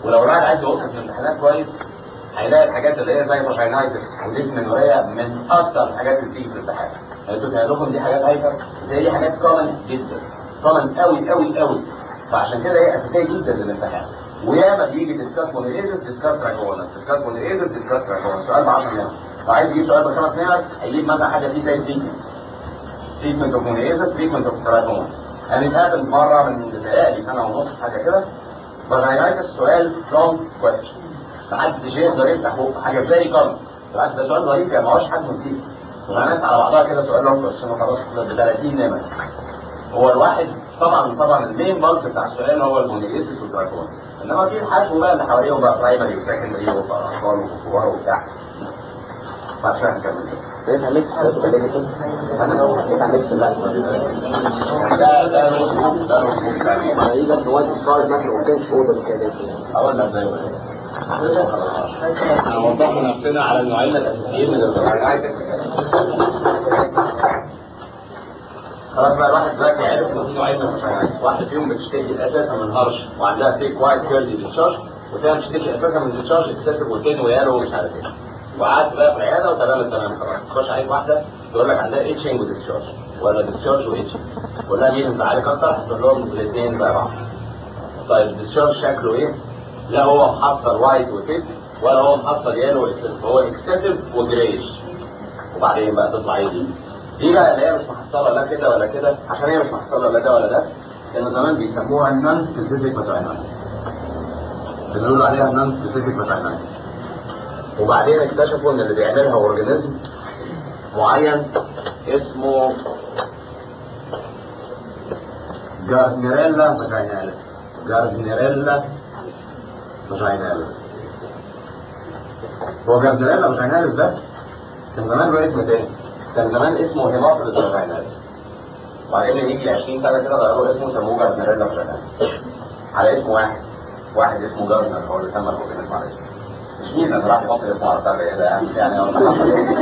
ولو الواحد عايز يوصف في الامتحانات كويس هيلاقي الحاجات اللي هي زي فاجينايتس وديسمنوريا من اكتر الحاجات اللي بتيجي في الامتحان يعني انتوا كان لكم دي حاجات هايفر زي دي حاجات كومن جدا كومن قوي قوي قوي فعشان كده هي اساسيه جدا للامتحان وياما بيجي ديسكاس مونيزس ديسكاس تراجونس ديسكاس مونيزس ديسكاس تراجونس سؤال ب 10 نمر فعايز يجيب سؤال بخمس نمر هيجيب مثلا حاجه فيه زي التريتمنت تريتمنت اوف مونيزس تريتمنت اوف تراجونس يعني اتقابل مره من بتهيألي سنه ونص حاجه كده فاجينايتس سؤال لونج كويستشن محدش يقدر يفتح بقه حاجه فيري كومن بالعكس ده سؤال ظريف يعني ما هوش حجمه كتير وهنات على بعضها كده سؤال لونج كويستشن وخلاص ب 30 نمر هو الواحد طبعا طبعا المين بارت بتاع السؤال هو المونيليسيس والتراكون انما في الحشو بقى اللي حواليهم بقى برايمري وسكندري واطفال وكبار وبتاع فعشان هنكمل ليه اتعملت حاجات ولا ليه ليه اتعملت لا ده ده له ده له ثاني تقريبا في وقت الصار مثلا ما كانش اوضه كده اقول لك زي ما احنا وضحنا نفسنا على النوعين الاساسيين من الفاجينايتس خلاص بقى الواحد دلوقتي عرف ان في نوعين من الفاجينايتس واحده فيهم بتشتكي اساسا من هرش وعندها تيك وايت كيرلي ديتشارج والثانيه بتشتكي اساسا من ديتشارج اكسسيف وتين ويالو ومش عارف ايه وقعدت بقى في العياده وتمام التمام خلاص تخش عليك واحده تقول لك عندها اتشنج وديتشارج ولا ديتشارج واتشنج تقول لها مين مزعلك اكتر تقول لهم الاثنين زي بعض طيب الديتشارج شكله ايه؟ لا هو محصل وايت وثيك ولا هو محصل يالو اكسسيف هو اكسسيف وجريش وبعدين بقى تطلع ايه دي؟ دي بقى اللي هي مش محصله لا كده ولا كده عشان هي مش محصله لا ده ولا ده كانوا زمان بيسموها نون سبيسيفيك ماتاينايتس بنقول عليها نون سبيسيفيك ماتاينايتس وبعدين اكتشفوا ان اللي بيعملها اورجانيزم معين اسمه جاردنيريلا فاجيناليس جاردنيريلا فاجيناليس هو جاردنيريلا فاجيناليس ده كان زمان له اسم تاني كان زمان اسمه هيماتوليس فاجيناليس وبعدين يجي 20 سنه كده غيروا اسمه سموه جاردنيريلا فاجيناليس على اسم واحد واحد اسمه جاردنر هو اللي سمى الاورجانيزم على اسمه مش ميزه ان راح يحط اسمه على بتاع زي ده يعني يعني هو اللي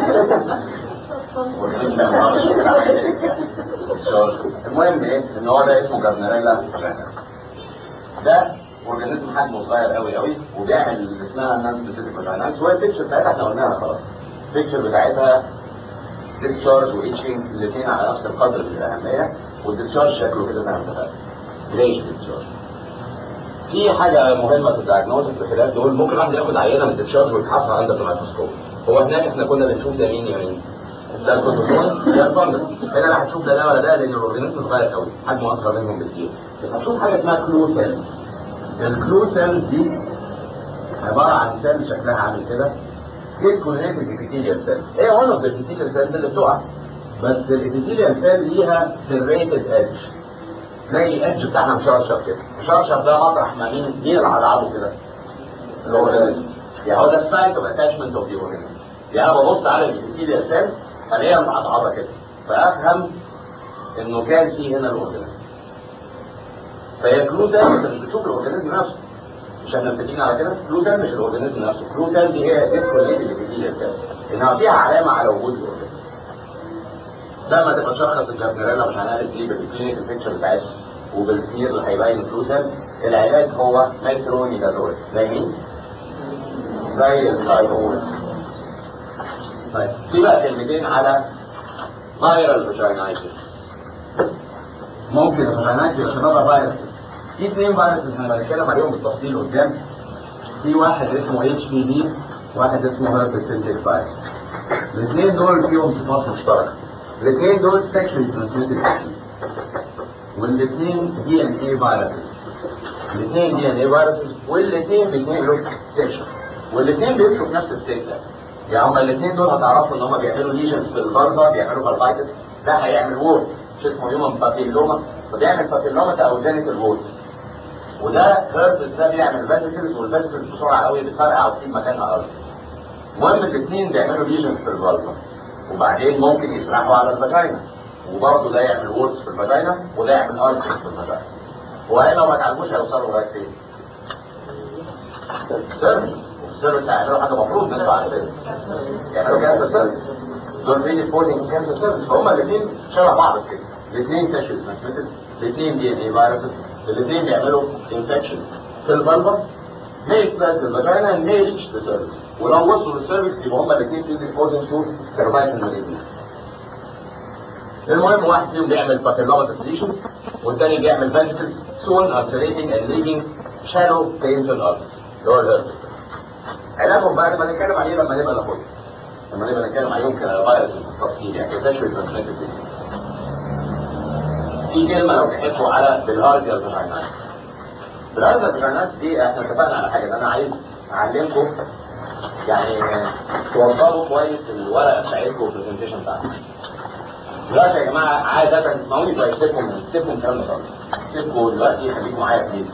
حصل المهم ايه ان هو ده اسمه جاردنريلا فاجيناليس ده اورجانيزم حجمه صغير قوي قوي وبيعمل اللي اسمها نان سبيسيفيك فاجيناليس وهي البيكتشر بتاعتها احنا قلناها خلاص البيكتشر بتاعتها ديسشارج وايتشنج الاثنين على نفس القدر من الاهميه والديسشارج شكله كده زي ما اتفقنا ليش ديسشارج في حاجه مهمه في الدايجنوستس بخلاف دول ممكن واحد ياخد عينه من الديسشارج ويتحصل عندها في الميكروسكوب هو هناك احنا كنا بنشوف ده مين يا مين ده الكروموسوم ده الفانجس هنا لا هتشوف ده ده ولا ده لان الاورجانيزم صغير قوي حجمه اصغر منهم بكتير بس هتشوف حاجه اسمها كلو سيلز الكلو سيلز دي عباره عن سيل شكلها عامل كده ديسكونيتد ابيثيليال سيل هي ون اوف الابيثيليال سيل اللي بتقع بس الابيثيليال سيل ليها سيريتد ايدج تلاقي الايدج بتاعها مشرشر كده مشرشر ده مطرح ما مين مين اللي على عضله كده الاورجانيزم يعني هو ده السايت اوف اتاتشمنت اوف ذا اورجانيزم يعني انا ببص على الابيثيليال سيل الاقيها متعضعضه كده فافهم انه كان في هنا الاورجانيزم فهي كلو سيل انت مش بتشوف الاورجانيزم نفسه مش احنا متفقين على كده كلو سيل مش الاورجانيزم نفسه كلو سيل دي هي ديسكوليتد ابيثيليال سيل انها فيها علامه على وجود الاورجانيزم لما تبقى تشخص الجرنريلا مش هنعرف دي بالكلينيكال بيكتشر بتاعتها وبالسمير اللي هيبين كلو سيل العلاج هو مترونيدازول زي مين؟ زي الكايبول طيب في بقى كلمتين على فايرال فاجينايتس ممكن الفاجينايتس يبقى سببها فيروسز في اثنين فيروسز احنا هنتكلم عليهم بالتفصيل قدام في واحد اسمه اتش بي في واحد اسمه هيربس سينتيك فايروس الاثنين دول فيهم صفات مشتركه الاثنين دول سكشوال ترانسميتد والاثنين دي ان اي فيروسز الاثنين دي ان اي فيروسز والاثنين بيتنقلوا سيكشن والاثنين بيمشوا في نفس السكه يعني هما الاثنين دول هتعرفوا ان هما بيعملوا ليجنز في البرده بيعملوا فالفايتس ده هيعمل وورد مش اسمه هيومن بابيلوما فبيعمل بابيلوما او جينيتال وورد وده هيربس ده بيعمل فاسيكلز والفاسيكلز بسرعه قوي بتفرقع وتسيب مكانها ارض المهم الاثنين بيعملوا ليجنز في البلطه وبعدين ممكن يسرحوا على الفاجينا وبرضه ده يعمل وورز في الفاجينا وده يعمل ارتس في الفاجينا وهنا لو ما تعالجوش هيوصلوا لغايه فين؟ سيرفيس والسيرفيس هيعملوا حاجه المفروض نطلع على كده يعملوا كانسر سيرفيس دول بري ديسبوزنج كانسر سيرفيس فهم الاثنين شبه بعض كده الاثنين سيشوز ترانسميتد الاثنين دي ان اي فيروسز الاثنين بيعملوا انفكشن في الفالفا may spread to the vagina and may reach the cervix ولو وصلوا للسيرفكس يبقى هما الاثنين predisposing to cervical malignancy المهم واحد فيهم بيعمل papillomatous lesions والتاني بيعمل vesicles soon ulcerating and leaving shallow painful ulcer اللي هو الهربس علاجهم بقى نبقى نتكلم عليه لما نبقى ناخده لما نبقى نتكلم عليهم كفيروس بالتفصيل يعني sexually transmitted disease في كلمة لو تحبوا على بالهارزيال فاجينايتس بالهارزيال فاجينايتس دي احنا اتفقنا على حاجة ان انا عايز اعلمكم يعني توضبوا كويس الورقة بتاعتكم والبرزنتيشن بتاعتكم دلوقتي يا جماعة عادة اسمعوني كويس سيبكم سيبكم الكلام ده خالص سيبكم دلوقتي خليكم معايا بليز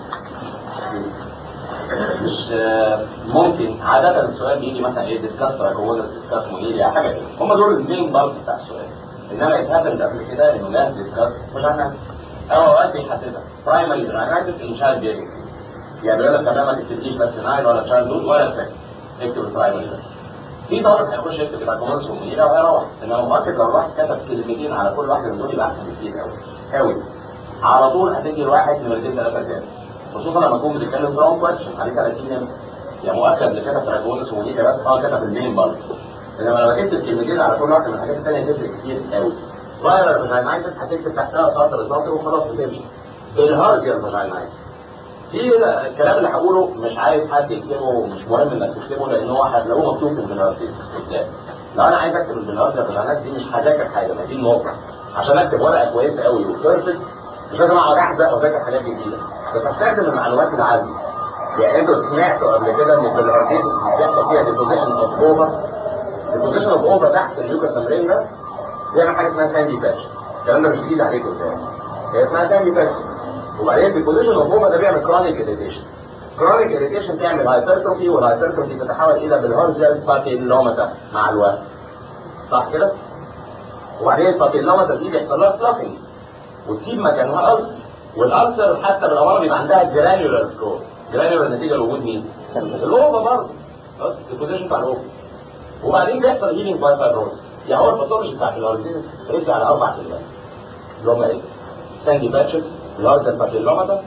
مش آه، ممكن عادة السؤال بيجي مثلا ايه ديسكاس تراكوونس ديسكاس مونيليا حاجة كده هم دول المين بارت بتاع السؤال انما اتهبل قبل كده انه ناس ديسكاس مش عارف او اوقات بيحددها برايمري رانايتس ان شايلد بيرنج يعني يقول لك تمام ما تكتبليش بس ناين ولا تشايلد دود ولا سكن اكتب البرايمري بس في طالب هيخش يكتب تراكوونس ومونيليا وهيروح انما مؤكد لو الواحد كتب كلمتين على كل واحده من دول يبقى احسن بكتير قوي قوي على طول هتدي الواحد نمرتين ثلاثه زياده خصوصا لما تكون بتتكلم في راوند كويشن عليه 30 نمره يعني مؤكد اللي كتب تراكوونس ومونيليا بس اه كتب المين برضه انما لو كتبت كلمتين على كل واحده من الحاجات الثانيه تفرق كتير قوي فايرال فاجينايتس هتكتب تحتها سطر سطر وخلاص بتمشي الهارزيال فاجينايتس في الكلام اللي هقوله مش عايز حد يكتبه ومش مهم انك تكتبه لان هو هتلاقوه مكتوب في البلهارزيال قدام لو انا عايز اكتب البلهارزيال فاجينايتس دي مش هذاكر حاجه ما دي النقطه عشان اكتب ورقه كويسه قوي وبيرفكت مش لازم اقعد احزق واذاكر حاجات جديده بس هستخدم المعلومات اللي عندي يعني انتوا سمعتوا قبل كده ان البلهارزيتس بيحصل فيها ديبوزيشن اوف اوفر البوزيشن اوف اوفر تحت اليوكا سمرين ده بيعمل حاجه اسمها ساندي باتش الكلام ده مش جديد عليكم قدام هي اسمها ساندي باتش وبعدين البوزيشن اوف اوفر ده بيعمل كرونيك اريتيشن كرونيك اريتيشن تعمل هايبرتروفي والهايبرتروفي تتحول الى بالهارزيال باتيلوماتا مع الوقت صح كده؟ وبعدين الباتيلوماتا دي بيحصل لها سلافنج وتسيب مكانها ألسر والألسر حتى بالأمارة بيبقى عندها جرانيولار فلور جرانيولار نتيجة لوجود مين؟ الأوفا برضه بس البوزيشن بتاع الأوفا وبعدين بيحصل هيلينج باي فايبروز يعني هو الباثولوجي بتاع الهارزيز رسي على اربع كلمات اللي هم ايه؟ ساندي باتشز الهارزل باتيلوماتا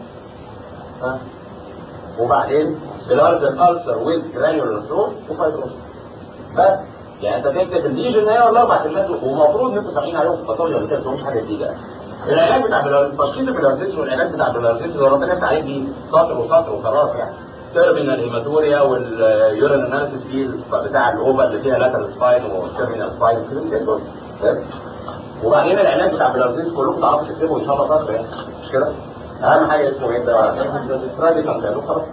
ها وبعدين الهارزل السر ويز جرانيولار فلور وفايبروز بس يعني انت تكتب الليجن هي ولا اربع كلمات ومفروض انكم سامعين عليهم في الباثولوجي ولا كده مش حاجه جديده العلاج بتاع بلار- تشخيص البلارزيز والعلاج بتاع البلارزيز اللي ربنا يفتح عليه دي سطر وسطر وخلاص يعني تيرمينال هيماتوريا واليورين اناليسيس فيلز بتاع الاوفا اللي فيها لاترال سباين وتيرمينال سباين كده وبعدين العلاج بتاع بلارزيز كلكم تعرفوا تكتبوا ان شاء الله سطر يعني مش كده؟ اهم حاجه اسمه ايه ده؟ راديكال خلاص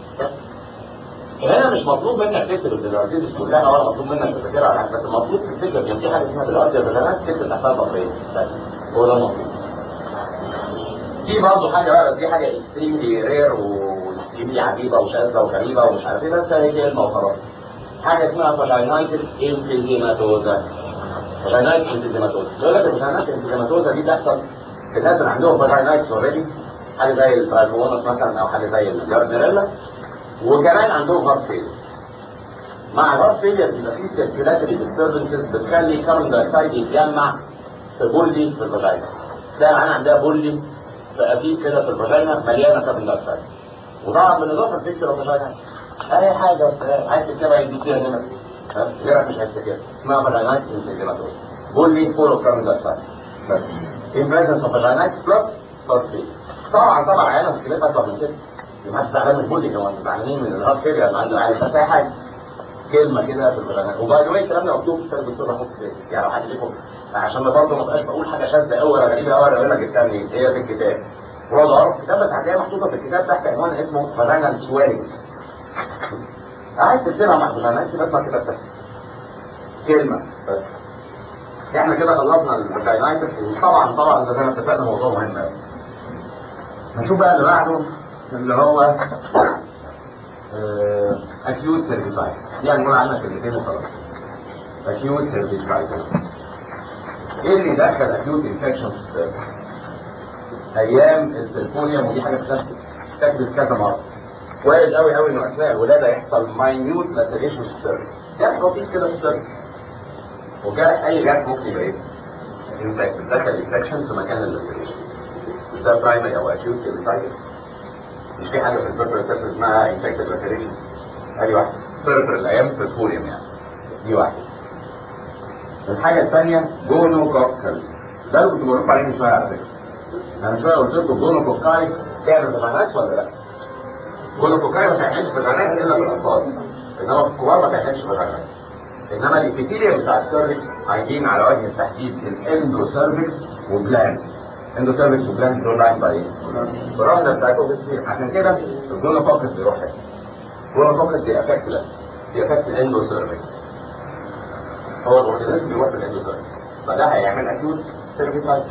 هنا مش مطلوب منك تكتب البلارزيز كلها ولا مطلوب منك تذاكرها على حاجه بس المفروض تفتكر ان في حاجه اسمها بلارزيز تكتب تحتها سطرين بس هو ده المطلوب في برضه حاجه بقى بس دي حاجه اكستريملي رير واكستريملي عجيبه وشاذه وغريبه ومش عارف ايه بس هي كلمه وخلاص حاجه اسمها فاجينايتس انفيزيماتوزا فاجينايتس انفيزيماتوزا يقول لك الفاجينايتس انفيزيماتوزا دي بتحصل في الناس اللي عندهم فاجينايتس اوريدي حاجه زي الترايبونس مثلا او حاجه زي الجاردنيريلا وكمان عندهم هارت فيلير مع الهارت فيلير بيبقى فيه سيركيولاتري ديستربنسز بتخلي كاربون دايوكسيد يتجمع في بولي في الفاجينا تلاقي العين عندها بولي فأكيد كده في الفاجينا مليانه كاربون دايوكسيد وطبعا بالاضافه لفكره الفاجينا اي حاجه بس عايز تكتبها يديك فيها نمر ها؟ غيرك مش هيفتكرها اسمها فاجينايتس انفيزيماتوز بولي فول اوف كاربون دايوكسيد بس in presence of vaginitis plus heart failure طبعا طبعا عينها سكيلتها اكبر من كده ما حدش زعلان من البولي كمان زعلانين من الهارت فيلير اللي عنده عيل بس اي حاجه كلمه كده في الفاجينا وباي ذا واي الكلام ده مكتوب في كتاب الدكتور محمود حسين يعني لو حد ليكم عشان برضه ما بقاش بقول حاجه شاذه قوي ولا غريبه قوي ولا اقول لك جبتها منين هي في الكتاب برضه اعرف الكتاب بس هتلاقيها محطوطه في الكتاب تحت عنوان اسمه فاجينال سويلنج عايز تكتبها مع فاجينال بس ما كتبتها كلمه بس احنا كده خلصنا الفاجينايتس وطبعا طبعا زي ما اتفقنا موضوع مهم قوي نشوف بقى اللي بعده اللي هو اكيوت سيرفيسايتس يعني نقول عنها كلمتين وخلاص اكيوت سيرفيسايتس ايه اللي دخل اكيوت انفكشن في السيرفيس ايام البلفونيوم ودي حاجه اتاكدت كذا مره وارد قوي قوي انه اثناء الولاده يحصل ماينيوت لاسيليشن في السيرفيس جرح بسيط كده في السيرفيس وجرح اي جرح ممكن يبقى ايه؟ انفكشن دخل انفكشن في مكان اللاسيليشن مش ده برايمري او اكيوت سيرفيسايتس مش في حاجه في البيربرال سيرفيس اسمها انفكتد لاسيريشن ادي واحده بيربرال ايام بيرفوريوم يعني دي واحده الحاجه الثانيه جونو كوكل ده اللي كنت بقول لكم عليه من شويه على فكره انا من شويه قلت لكم جونو كوكاي تعمل فيتامينات ولا لا؟ جونو كوكاي ما تعملش فيتامينات الا في الاطفال انما في الكبار ما تعملش فيتامينات انما الابيثيليا بتاع السيرفكس عايزين على وجه التحديد الاندو سيرفكس وبلان اندو سيرفكس وبلان دول لاين باي الرهنه بتاعتهم كتير عشان كده الجونو كوكس بيروح هنا الجونو كوكس بيأفكت ده بيأفكت الاندو سيرفكس هو الاورجانيزم بيروح في الاندو سيرفكس فده هيعمل اكيوت سيرفيسايت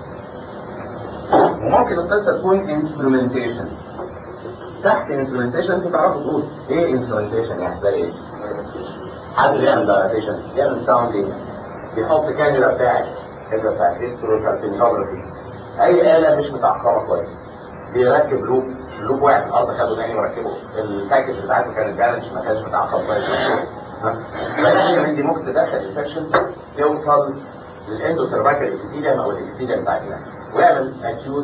وممكن القصه تكون انسترومنتيشن تحت انسترومنتيشن انتوا تعرفوا تقول ايه انسترومنتيشن يعني زي ايه؟ حد بيعمل دايلاتيشن يعمل ساوندينج بيحط كاميرا بتاعت كاميرا بتاعت هيستروسالفينوجرافي اي آلة مش متعقمة كويس بيركب لوب اللوب واقع في الارض خده تاني وركبه الباكج بتاعته كانت دامج ما كانش متعقم كويس فده حاجه من دي ممكن تدخل انفكشن يوصل للاندو سيرفايكال ابيثيليوم او الابيثيليوم بتاع الجلاند ويعمل اكيوت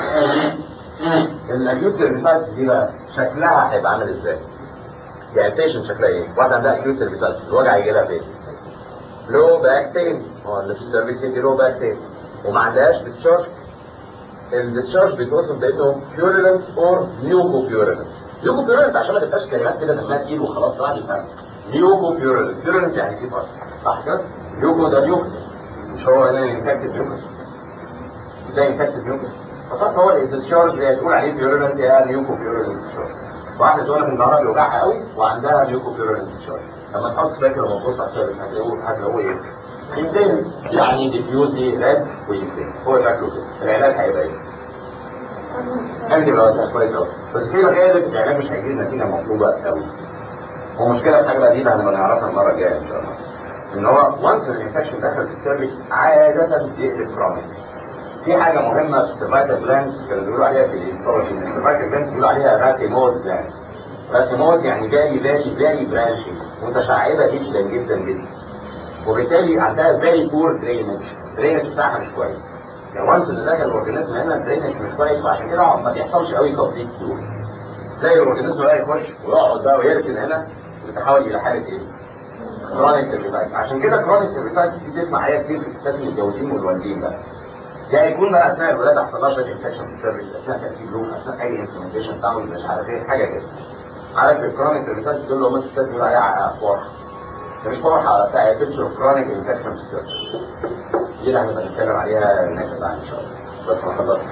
الاكيوت سيرفيسايتس دي بقى شكلها هيبقى عامل ازاي؟ يعني البيشنت شكلها ايه؟ واحده عندها اكيوت سيرفيسايتس الوجع يجي لها فين؟ لو باك بين هو اللي في السيرفيس يجي لو باك بين وما عندهاش ديسشارج الديسشارج بيتوصف بانه بيوريلنت اور نيوكو بيوريلنت نيوكو بيوريلنت عشان ما تبقاش كلمات كده دمها تقيل وخلاص راح يفهم نيوكو بيوريلنت بيوريلنت يعني كيف اصلا صح كده؟ نيوكو ده نيوكس مش هو هنا انفكتد نيوكس ده انفكتد نيوكس فقط هو الديسشارج اللي هتقول عليه بيوريلنت يا نيوكو بيوريلنت ديسشارج واحده تقول لك ان ظهرها بيوجعها قوي وعندها نيوكو بيوريلنت ديسشارج لما تحط سباكر لما تبص على السيرفيس هتلاقوه هتلاقوه ايه؟ يمكن يعني ديفيوزلي ريد ويمكن هو شكله كده العلاج هيبقى ايه؟ انتي بايوتكس كويس قوي بس في الغالب العلاج مش هيجيب نتيجه مطلوبه قوي ومشكله في حاجه بقى دي هنبقى نعرفها المره الجايه ان شاء الله ان هو وانس الانفكشن دخل في السيرفكس عاده بيقلب كرونيك في حاجه مهمه في السيرفايكال جلانس كانوا بيقولوا عليها في الهيستولوجي ان السيرفايكال جلانس بيقولوا عليها راسيموز جلانس راسيموز يعني فيري فيري فيري برانشي متشعبه جدا جدا جدا وبالتالي عندها فيري بور درينج الدرينج بتاعها مش كويس يعني وانس ان دخل الاورجانيزم هنا الدرينج مش كويس وعشان كده ما بيحصلش قوي كومبليت كيور تلاقي الاورجانيزم بقى يخش ويقعد بقى ويركن هنا ويتحول الى حاله ايه؟ كرونيك سيرفيسايتس عشان كده كرونيك سيرفيسايتس دي تسمع عليها كتير في الستات المتجوزين والوالدين بقى يعني يكون بقى اثناء الولاده حصل لها شويه انفكشن في السيرفيس اثناء تركيب لوم اثناء اي انسترومنتيشن ساوند مش عارف ايه حاجه كده عارف الكرونيك سيرفيسايتس دول اللي هم الستات بيقولوا عليها فرح مش فرحه بتاع بيكتشر اوف كرونيك انفكشن في السيرفيس دي اللي هنبقى نتكلم عليها النكست تايم ان شاء الله بس ما خلصت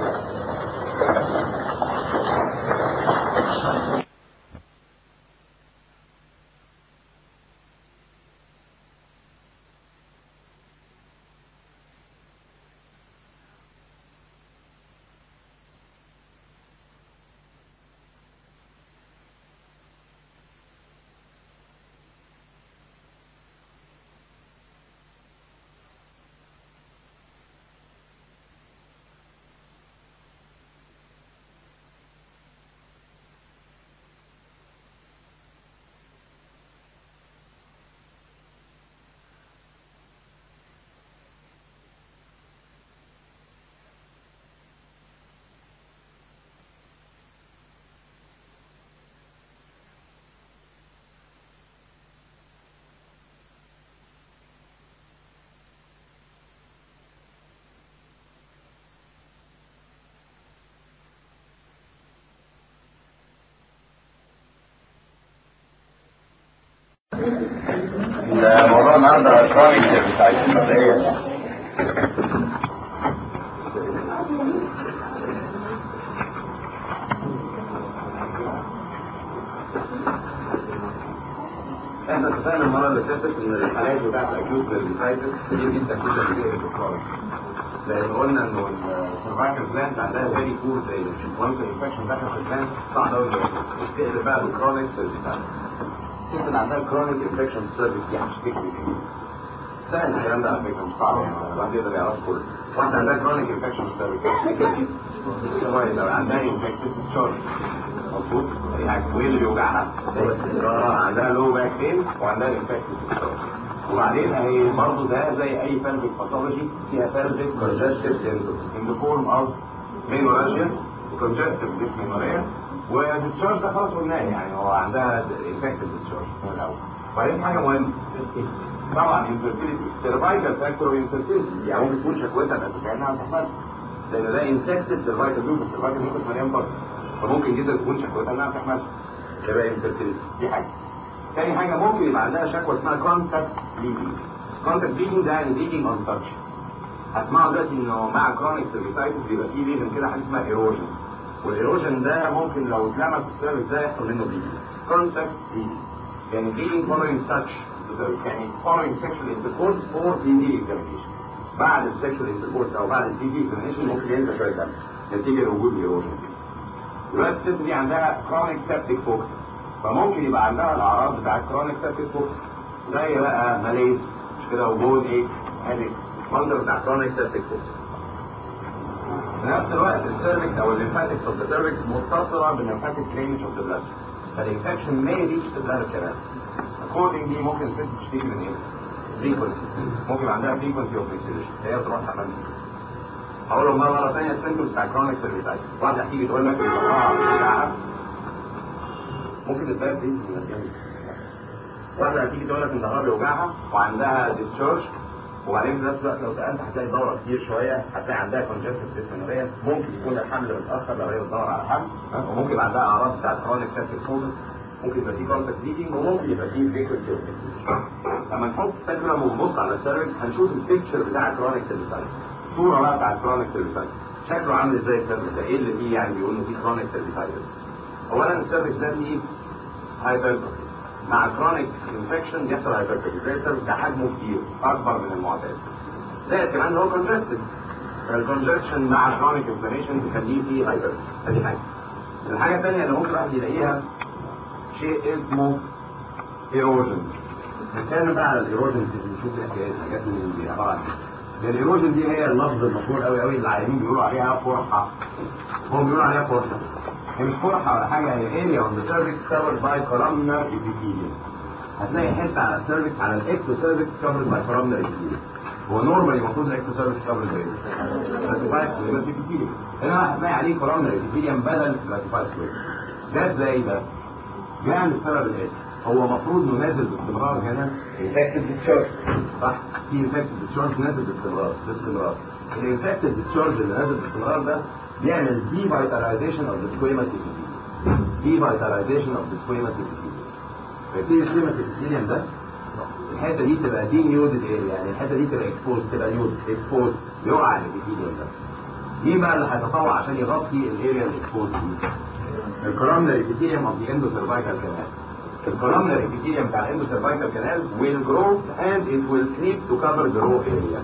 الموضوع النهارده كرونيك سيرفيسايتس مبدئيا احنا اتفقنا المره اللي فاتت ان الحالات بتاعت الاكيوت سيرفيسايتس كتير جدا جدا بتقلب الكرونيك لان قلنا انه السيرفايكال بلانت عندها فيري كور زي وانس الانفكشن دخل في البلانت صعب قوي تقلب بقى الكرونيك سيرفيسايتس الست اللي عندها كرونيك انفكشن سيرفيس دي هتشتكي من ايه؟ سهل الكلام ده على فكره مش صعب يعني الواحد يقدر يعرفه كله واحده عندها كرونيك انفكشن سيرفيس كويس لو عندها انفكتد تشارج مظبوط وايه اللي بيوجعها؟ اه عندها لو باك بين وعندها انفكتد تشارج وبعدين اهي برضه ده زي اي pelvic pathology فيها pelvic congestive syndrome in the form of menorrhagia congestive dysmenorrhea والديتشارج ده خلاص قلناه يعني هو عندها انفكتد ديتشارج من الاول وبعدين حاجه مهمه طبعا انفيرتيليتي سيرفايكال فاكتور انفيرتيليتي يعني ممكن تكون شكوتها الاساسيه انها تحمل لان ده انفكتد سيرفايكال لوبس سيرفايكال لوبس مليان بطن فممكن جدا تكون شكوتها انها تحمل تبقى انفيرتيليتي دي حاجه تاني حاجه ممكن يبقى عندها شكوى اسمها كونتاكت بليدنج كونتاكت بليدنج ده يعني بليدنج اون تاتش هتسمعوا دلوقتي انه مع كرونيك سيرفيسايتس بيبقى فيه ليجن كده حاجه اسمها ايروجن والايروجن ده ممكن لو اتلمس السيرفيس ده يحصل منه بليدنج كونتاكت بليدنج يعني بليدنج فولوينج تاتش يعني فولوينج سيكشوال انتركورس فور دي دي اكزامينيشن بعد السيكشوال انتركورس او بعد الدي دي اكزامينيشن ممكن ينزل شويه دم نتيجه لوجود الايروجن دلوقتي الست دي عندها كرونيك سيبتيك فوكس فممكن يبقى عندها الاعراض بتاعت كرونيك سيبتيك فوكس زي بقى ماليز مش كده وجود ايه هادك منظر بتاع كرونيك سيبتيك فوكس في نفس الوقت السيرفكس او الليمفاتكس اوف ذا سيرفكس متصله بالليمفاتيك درينج اوف ذا بلاد فالانفكشن may reach the bladder canal accordingly ممكن الست تشتكي من ايه؟ frequency ممكن يبقى عندها frequency of menstruation هي تروح حمام اقول لهم مره ثانيه السيمبتومز بتاع كرونيك سيرفيسايتس واحده تيجي تقول لك ان ظهرها بتوجعها ممكن تتبقى دي من الجنب واحده هتيجي تقول لك ان ظهرها بيوجعها وعندها ديسشارج وبعدين في نفس الوقت لو سالت هتلاقي دوره كتير شويه هتلاقي عندها كونجكتيف ديسمنوريا ممكن يكون الحمل متاخر لو هي بتدور على حمل وممكن يبقى عندها اعراض بتاعت كرونيك سيبتيك فوكس ممكن يبقى فيه كونتاكت بليدنج وممكن يبقى فيه فريكونسي اوف لما نحط سيرفر ونبص على السيرفكس هنشوف البيكتشر بتاع كرونيك سيرفيسايتس صوره بقى بتاعت كرونيك سيرفيسايتس شكله عامل ازاي السيرفكس ده ايه اللي فيه يعني بيقول انه فيه كرونيك سيرفيسايتس اولا السيرفكس ده فيه هايبرتروفي مع كرونيك انفكشن بيحصل هايبرتروفي زي السيرفكس ده حجمه كبير اكبر من المعتاد زائد كمان هو كونجستد فالكونجكشن مع كرونيك انفلاميشن بيخليه فيه هايبرتروفي ادي حاجه الحاجه الثانيه اللي ممكن الواحد يلاقيها شيء اسمه ايروجن نتكلم بقى على الايروجن نشوف الحكايات الحاجات اللي دي عباره عن ايه الايروجن دي هي اللفظ المشهور قوي قوي اللي العيانين بيقولوا عليها فرحه هم بيقولوا عليها فرحه هي مش فرحه ولا حاجه هي اريا اون ذا سيرفكس كفرد باي كولامنر epithelium هتلاقي حته على السيرفكس على الاكتو سيرفكس كفرد باي كولامنر epithelium هو نورمالي المفروض الاكتو سيرفكس كفرد باي ستراتيفايد سكويمس epithelium هنا هتلاقي عليه كولامنر epithelium بدل ستراتيفايد سكويمس ده ازاي ده؟ جاء السبب الاتي هو المفروض انه نازل باستمرار هنا انفكتد ديتشارج صح في انفكتد ديتشارج نازل باستمرار باستمرار الانفكتد ديتشارج اللي نازل باستمرار ده بيعمل دي فيتاليزيشن اوف ذا سكويمس دي فيتاليزيشن اوف ذا سكويمس فيبتدي السكويمس ابيثيليوم ده الحته دي تبقى دي نيودد اريا يعني الحته دي تبقى اكسبوز تبقى نيود اكسبوز يقع الابيثيليوم ده مين بقى اللي هيتطوع عشان يغطي الاريا الاكسبوز دي الكولومنر epithelium of the endocervical canal. الكولومنر epithelium بتاع endocervical canal will grow and it will creep to cover the raw area.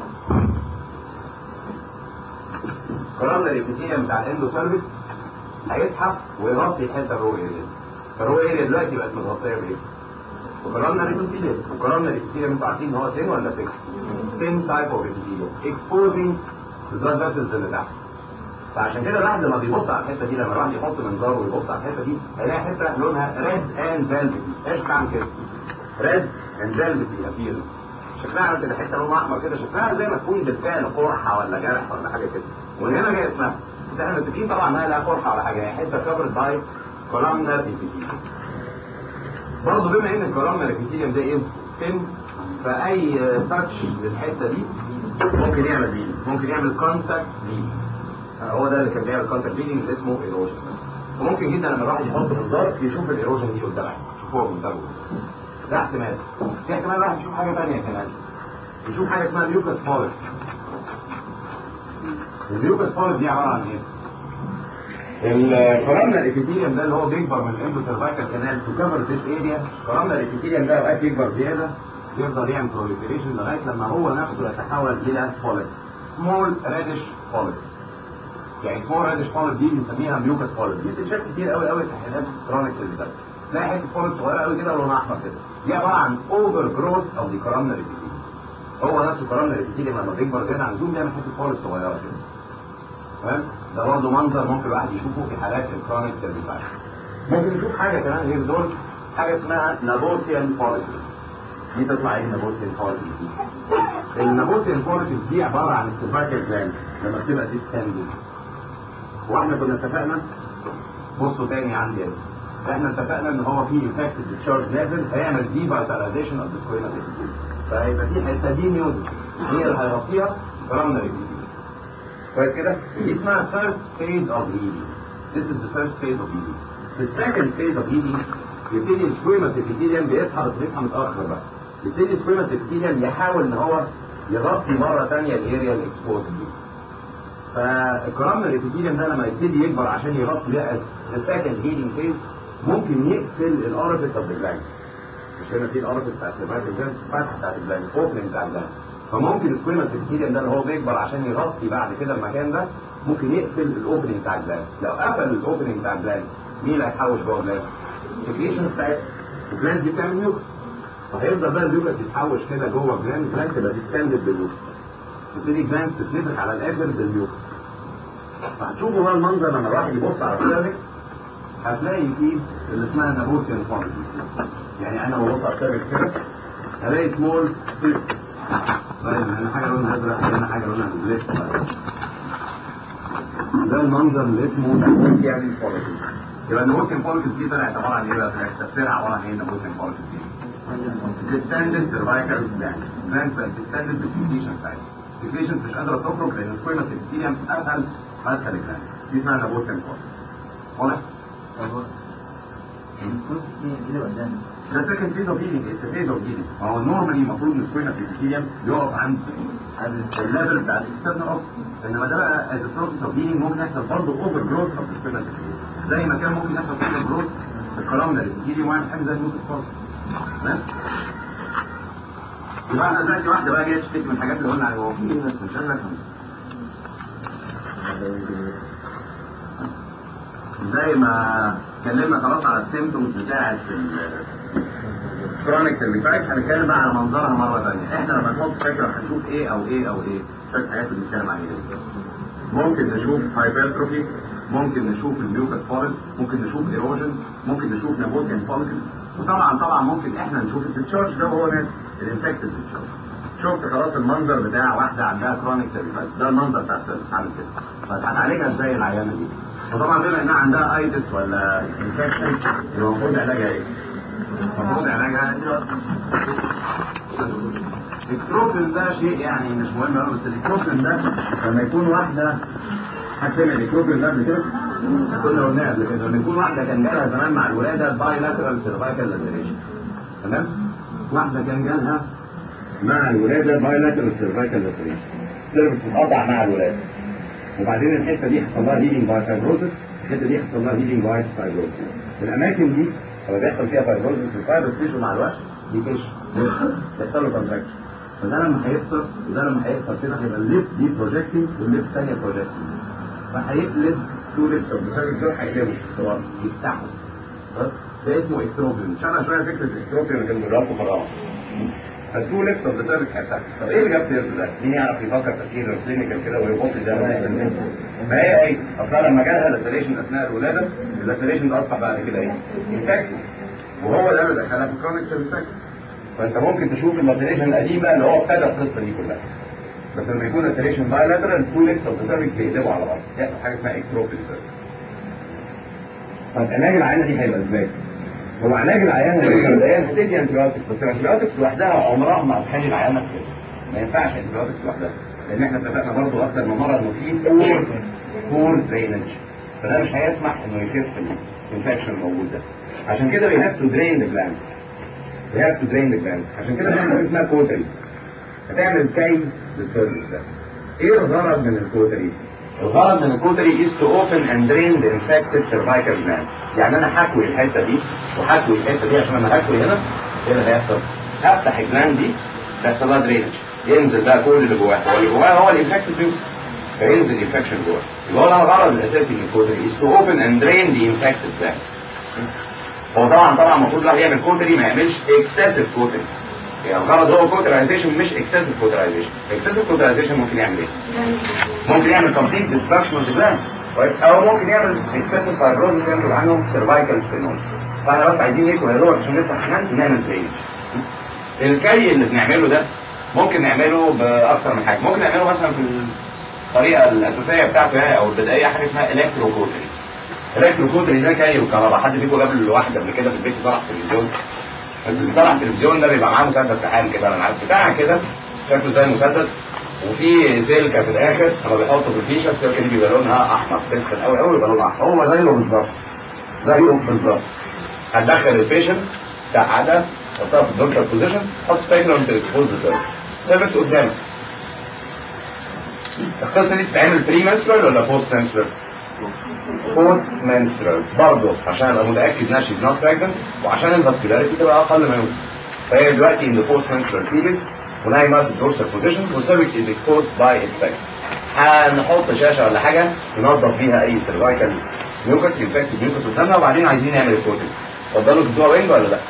الكولومنر epithelium بتاع الاندوسيرفكس هيسحب ويغطي الحته الرو اريا. الرو اريا دلوقتي بقت متغطيه بايه؟ وكولومنر epithelium. الكولومنر epithelium انتوا عارفين ان هو thin ولا thick؟ thin type of epithelium exposing the blood vessels اللي تحت. فعشان كده الواحد لما بيبص على الحته دي لما الواحد يحط منظار ويبص على الحته دي هيلاقي حته لونها ريد اند فيلفتي ايش بتعمل كده؟ ريد اند فيلفتي ابيرنس شكلها كده حته لونها احمر كده شكلها زي ما تكون بالفعل قرحه ولا جرح ولا حاجه كده ومن هنا جاي اسمها بس احنا متفقين طبعا انها لا قرحه ولا حاجه هي حته كفرد باي كولامنر ابيثيليوم برضه بما ان الكولامنر ابيثيليوم ده از تم فاي تاتش للحته دي ممكن يعمل دي ممكن يعمل كونتاكت دي هو ده اللي كان بيعمل كونتر بليدنج اللي اسمه ايروجن وممكن جدا لما الواحد يحط منظار يشوف الايروجن دي قدامه يشوفوها قدامه ده احتمال في احتمال واحد يشوف حاجه ثانيه كمان يشوف حاجه اسمها ميوكس فولت الميوكس فولت دي عباره عن ايه؟ الكولامنا الابيثيليوم ده اللي هو بيكبر من الاندوسيرفايكال كانال تو كفر ذيس اريا الكولامنا الابيثيليوم ده اوقات يكبر زياده يفضل يعمل proliferation لغايه لما هو نفسه يتحول الى فولت سمول ريدش فولت يعني سمول ريدش فولت دي بنسميها ميوكس فولت دي بتتشاف كتير قوي قوي في حالات كرونيك سيرفيسات تلاقي حته فولت صغيره قوي كده لونها احمر كده دي عباره عن اوفر جروث او دي كولامنا الابيثيليوم هو نفسه كولامنا الابيثيليوم لما بيكبر زياده عن اللزوم بيعمل حته فولت صغيره كده تمام ده برضه منظر ممكن الواحد يشوفه في حالات الكرونيك سيرفيسات ممكن نشوف حاجه كمان غير دول حاجه اسمها نابوسيان فوليكل دي تطلع ايه نابوسيان فوليكل دي النابوسيان فوليكل دي عباره عن السيرفايكال جلاند لما بتبقى ديستندد واحنا كنا اتفقنا بصوا تاني عندي ايه احنا اتفقنا ان هو في انفكتد تشارج ليفل هيعمل دي فيتاليزيشن اوف ذا سكويما فيبقى في حته دي ميوزك هي اللي هيغطيها برامنا كويس كده دي اسمها first phase of healing this is the first phase of healing the second phase of healing يبتدي السكويما epithelium بيصحى بس بيصحى متاخر بقى يبتدي السكويما epithelium يحاول ان هو يغطي مره ثانيه الاريا الاكسبوز دي فالكرامنا الابيثيليوم ده لما يبتدي يكبر عشان يغطي بقى السكند هيلينج فيز ممكن يقفل الاورفيس اوف ذا جلاند مش هنا في الاورفيس بتاعت الجلاند الفتحه بتاعت الجلاند الاوبننج بتاع الجلاند فممكن السكويما الابيثيليوم ده اللي هو بيكبر عشان يغطي بعد كده المكان ده ممكن يقفل الاوبننج بتاع الجلاند لو قفل الاوبننج بتاع الجلاند مين اللي هيتحوش جوه الجلاند؟ السكريشن بتاعت الجلاند دي بتعمل ميوكس فهيفضل بقى اليوكس يتحوش كده جوه الجلاند الجلاند تبقى ديستندد باليوكس تبتدي الجلاند تتنفخ على الاخر باليوكس فهتشوفوا بقى المنظر لما الواحد يبص على السيرفكس هتلاقي فيه اللي اسمها نابوتيان فونت يعني انا ببص على السيرفكس كده هلاقي سمول سيست طيب هنا حاجه لونها ازرق هنا حاجه لونها بليت ده المنظر اللي اسمه نابوتيان فونت يبقى النابوتيان فونت دي طلعت عباره عن ايه بقى تفسيرها عباره عن ايه النابوتيان فونت دي distended cervical gland gland distended بالسكريشن بتاعتها السكريشن مش قادره تخرج لان السكويما الابيثيليوم قفل مدخل الجلاند دي اسمها نابوتيان فونت واضح؟ ده سكند فيز اوف هيلينج اتس فيز اوف هيلينج هو نورمالي المفروض ان السكويما الابيثيليوم يقف عند الليفل بتاع الاكسترنال اوف انما ده بقى از بروسيس اوف هيلينج ممكن يحصل برضه اوفر جروث اوف السكويما الابيثيليوم زي ما كان ممكن يحصل اوفر جروث في الكولومنا الابيثيليوم ويعمل حاجه زي الموت تمام؟ يبقى احنا دلوقتي واحده بقى جايه تشتكي من الحاجات اللي قلنا عليها هو في ناس مش قال لك زي ما اتكلمنا خلاص على السيمتومز بتاعت الكرونيك سيرفيكايتس هنتكلم بقى على منظرها مره ثانيه احنا لما نحط فكره هنشوف ايه او ايه او ايه شويه حاجات اللي بنتكلم عليها ممكن نشوف هايبرتروفي ممكن نشوف الميوكس فورد ممكن نشوف ايروجن ممكن نشوف نابوتيان فولكل وطبعا طبعا ممكن احنا نشوف الديتشارج ده وهو نازل الانفكتد ديتشارج شفت خلاص المنظر بتاع واحده عندها كرونيك سيرفيكايتس ده المنظر بتاع السيرفيكس عامل كده طب هتعالجها ازاي العيانه دي؟ وطبعا بما انها عندها ايتس ولا انفكشن يبقى المفروض علاجها ايه؟ المفروض علاجها الكروفين ده شيء يعني مش مهم قوي بس الكروفين ده لما يكون واحده حد سمع الكروفين ده قبل كده؟ كنا قلناه قبل كده لما يكون واحده كان جالها زمان مع الولاده باي لاترال سيرفايكال لاتريشن تمام؟ واحده كان جالها مع الولاده باي لاترال سيرفايكال لاتريشن سيرفس اتقطع مع الولاده وبعدين الحته دي حصل لها هيلينج باي فايبروسس الحته دي حصل لها هيلينج باي فايبروسس الاماكن دي لما بيحصل فيها فايبروسس الفايبروس تيشو مع الوقت بيكش بيحصل له كونتراكشن فده لما هيحصل وده لما هيحصل كده هيبقى الليفت دي بروجكتنج والليفت الثانيه بروجكتنج فهيقلب تو ليفت اوف دول هيقلبوا خلاص يفتحوا بس ده اسمه اكتروبيوم شرح شويه فكره الاكتروبيوم اللي كان بيدرسه فراغ فالتو ليفت اوف ذا سيرفيس هيفتحوا طب ايه اللي جاب سيرفيس ده؟ مين يعرف يفكر تفكير كلينيكال كده ويبص ده ما هي ايه؟ اصلا لما جالها لاتريشن اثناء الولاده اللاتريشن ده اصبح بعد كده ايه؟ انفكشن وهو ده اللي دخلها في كرونيك سيرفيس فانت ممكن تشوف اللاتريشن القديمه اللي هو ابتدى القصه دي كلها بس لما يكون لاتريشن بايلاترال تو ليفت اوف ذا سيرفيس بيقلبوا على بعض يحصل حاجه اسمها اكتروبيك طب علاج العيانه دي هيبقى ازاي؟ هو علاج العيانه دي مبدئيا هتدي انتيبيوتكس بس الانتيبيوتكس لوحدها عمرها ما هتخلي العيانه كده ما ينفعش انتيبيوتكس لوحدها لان احنا اتفقنا برضه اكتر من مره انه في بور بور درينج فده مش هيسمح انه يخف الانفكشن الموجود ده عشان كده we have to drain the gland we have to drain the gland عشان كده بنعمل حاجه اسمها كوتري هتعمل كي للسيرفيس ده ايه الغرض من الكوتري؟ الغرض من الكوتري is to open and drain the infected cervical gland يعني انا هكوي الحته دي وهكوي الحته دي عشان لما هكوي هنا ايه اللي هيحصل؟ هفتح الجلاند دي تحصل لها درينج ينزل بقى كل اللي جواها هو اللي جواها هو الانفكتد بيوت فينزل الانفكشن جوه يبقى هو ده الغرض الاساسي من الكوتري is to open and drain the infected gland هو طبعا طبعا المفروض الواحد يعمل كوتري ما يعملش اكسسيف كوتري يعني الغرض هو كوترايزيشن مش اكسسيف كوترايزيشن اكسسيف كوترايزيشن ممكن يعمل ايه؟ ممكن يعمل كومبليت ديستراكشن اوف ذا جلاند او ممكن يعمل اكسسيف فايبروزس ينتج عنه سيرفايكال ستينوز فاحنا بس عايزين نيكو هيروح عشان نفتح جلاند ونعمل درينج الكي اللي بنعمله ده ممكن نعمله باكثر من حاجه ممكن نعمله مثلا في الطريقه الاساسيه بتاعته يعني او البدائيه حاجه اسمها الكترو كوتري الكترو كوتري ده كاي وكهرباء حد فيكم جاب الواحد قبل كده في البيت صلح تلفزيون بس اللي صلح التلفزيون ده بيبقى معاه مسدس لحام كده انا عارف بتاع كده شكله زي المسدس وفي سلكه في الاخر لما بيحطوا في الفيشه السلكه دي بيبقى لونها احمر تسخن قوي قوي يبقى لونها احمر هو زيه بالظبط زيه بالظبط هتدخل البيشنت بتاع عاده تحطها في الدكتور بوزيشن تحط سبيكولم تكسبوز للسيرفس ده بس قدامك القصه دي بتتعمل بري منسترال ولا بوست منسترال؟ بوست منسترال برضه عشان ابقى متاكد انها شيز نوت براجننت وعشان الفاسكولاريتي تبقى اقل ما يمكن فهي دلوقتي ان بوست منسترال بيريد ونايمه في الدورسال بوزيشن والسيرفكس از اكسبوزد باي اسبكت هنحط شاشه ولا حاجه ننظف بيها اي سيرفايكال ميوكس انفكتد ميوكس قدامنا وبعدين عايزين نعمل الكوتنج اتفضلوا تدوها وينج ولا لا؟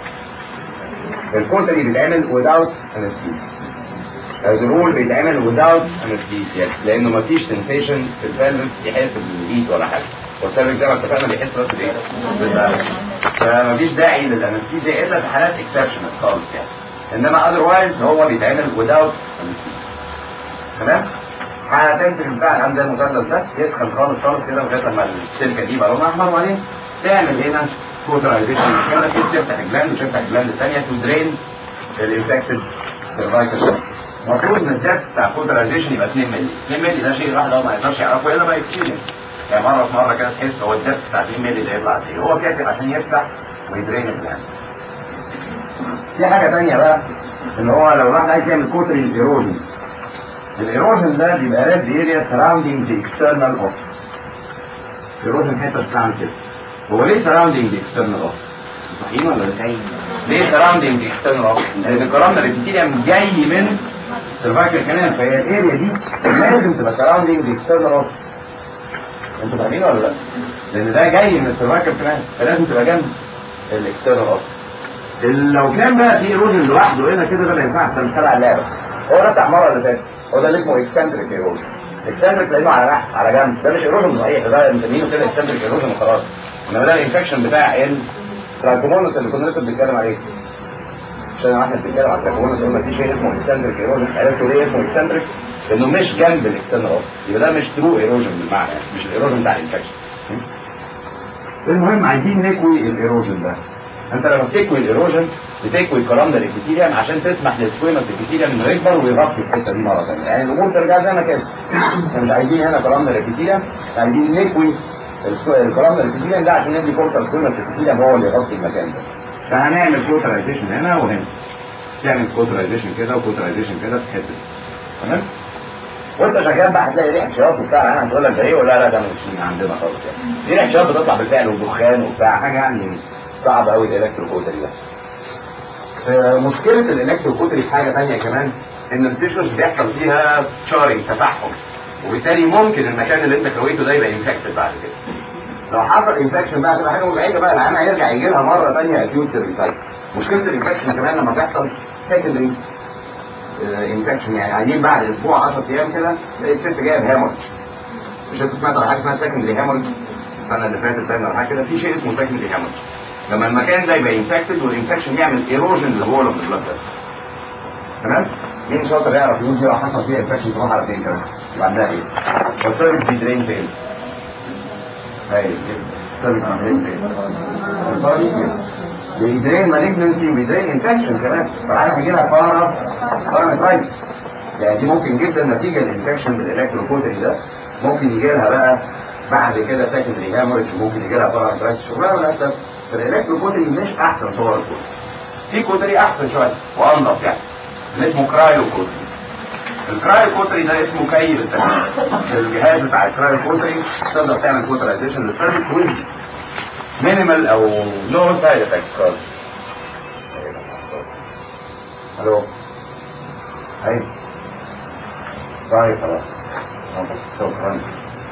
الكوتنج بيتعمل without anesthesia از رول بيتعمل without anesthesia لانه مفيش سنسيشن في الفالفس يحس بالايد ولا حاجه والسيرفكس زي ما اتفقنا بيحس بس بايه؟ بالبالانس فمفيش داعي للانستيزيا الا في حالات اكسبشنال خالص يعني انما اذروايز هو بيتعمل without anesthesia تمام؟ هتمسك البتاع اللي عند المثلث ده يسخن خالص خالص كده لغايه لما السلكه دي يبقى لونها احمر وبعدين تعمل هنا كوترايزيشن كده تفتح الجلاند وتفتح الجلاند الثانيه تو درين الانفكتد سيرفايكال المفروض ان الدبس بتاع الكوترايزيشن يبقى 2 مللي 2 مللي ده شيء الواحد ما يقدرش يعرفه الا باي اكسبيرينس يعني مره في مره كده تحس هو الدبس بتاع 2 مللي ده يطلع قد ايه هو كاتب عشان يفتح ويدرين الجلاند في حاجه ثانيه بقى ان هو لو الواحد عايز يعمل كوتري ايروجن الايروجن ده بيبقى ريد اريا سراوندينج ذا اكسترنال اوف الايروجن حته بتعمل كده هو ليه سراوندينج ذا اكسترنال اوف صحيح ولا لا ليه سراوندينج ذا اكسترنال اوف لان الكرامنا الابيثيليوم جاي من السيرفايكال كانال فهي الاريا دي لازم تبقى سراوندينج ذا اكسترنال اوف انتوا فاهمين ولا لا لان ده جاي من السيرفايكال كانال فلازم تبقى جنب الاكسترنال اوف لو كان بقى في ايروجن لوحده هنا كده ده ما ينفعش ده مش تبع اللعبه هو ده بتاع المره اللي فاتت هو ده اللي اسمه اكسنتريك ايروجن اكسنتريك لانه على نح على جنب ده مش ايروجن صحيح ده مسمينه كده اكسنتريك ايروجن وخلاص انما ده الانفكشن بتاع التراكمونس اللي كنا لسه بنتكلم عليه عشان احنا بنتكلم على التراكمونس قلنا في شيء اسمه اكسنتريك ايروجن عرفتوا ليه اسمه اكسنتريك؟ لانه مش جنب الاكسترنال اوف يبقى ده مش ترو ايروجن بالمعنى يعني مش الايروجن بتاع الانفكشن المهم عايزين نكوي الايروجن ده انت لما بتكوي الايروجن بتكوي الكلام ده الابيثيليوم عشان تسمح للسكويمس الابيثيليوم انه يكبر ويغطي الحته دي مره ثانيه يعني الامور ترجع زي ما كانت احنا مش عايزين هنا كلام ده الابيثيليوم عايزين نكوي الكلام ده الابيثيليوم ده عشان ندي فرصه للسكويمس الابيثيليوم هو اللي يغطي المكان ده فهنعمل كوترايزيشن هنا وهنا تعمل كوترايزيشن كده وكوترايزيشن كده في الحته دي تمام وانت شغال بقى هتلاقي ريحه شراب وبتاع انا هتقول لك ده ايه ولا لا ده مش من عندنا خالص يعني دي ريحه شراب بتطلع بالفعل ودخان وبتاع حاجه يعني صعب قوي الالكتروكوتري ده مشكلة الالكتروكوتري في حاجة تانية كمان ان التيشوز بيحصل فيها شاري تفحم وبالتالي ممكن المكان اللي انت كويته ده يبقى انفكتد بعد كده لو حصل انفكشن بقى تبقى حاجة مزعجة بقى العيان هيرجع يجي لها مرة تانية اكيوت سيرفيسايتس مشكلة الانفكشن كمان لما بيحصل سكندري انفكشن يعني قاعدين بعد اسبوع 10 ايام كده تلاقي الست جايه بهامورج مش انت سمعت عن حاجه اسمها سكندري هامورج السنه اللي فاتت باين ولا حاجه كده في شيء اسمه سكندري هامورج لما المكان ده يبقى انفكتد والانفكشن يعمل ايروجن للوول اوف البلاد تمام مين شاطر يعرف يقول دي لو حصل فيها انفكشن تروح على فين كمان يبقى عندها ايه والسيرفيس بيدرين فين ايوه السيرفيس بيدرين فين بيدرين مالجنسي وبيدرين انفكشن كمان فعارف يجي لها فارا فارا يعني دي ممكن جدا نتيجه الانفكشن بالالكتروكوتري ده ممكن يجي لها بقى بعد كده سكندري هامورج ممكن يجي لها فارا شغلانه للاسف الالكتروكوتري مش احسن صور الكوتري في كوتري احسن شويه وانضف يعني اللي اسمه كرايو كوتري الكرايو كوتري ده اسمه كي بالتكييف الجهاز بتاع الكرايو كوتري تقدر تعمل كوترايزيشن للسيرفيس ويز مينيمال او نو سايد افكت خالص الو ايوه طيب خلاص شكرا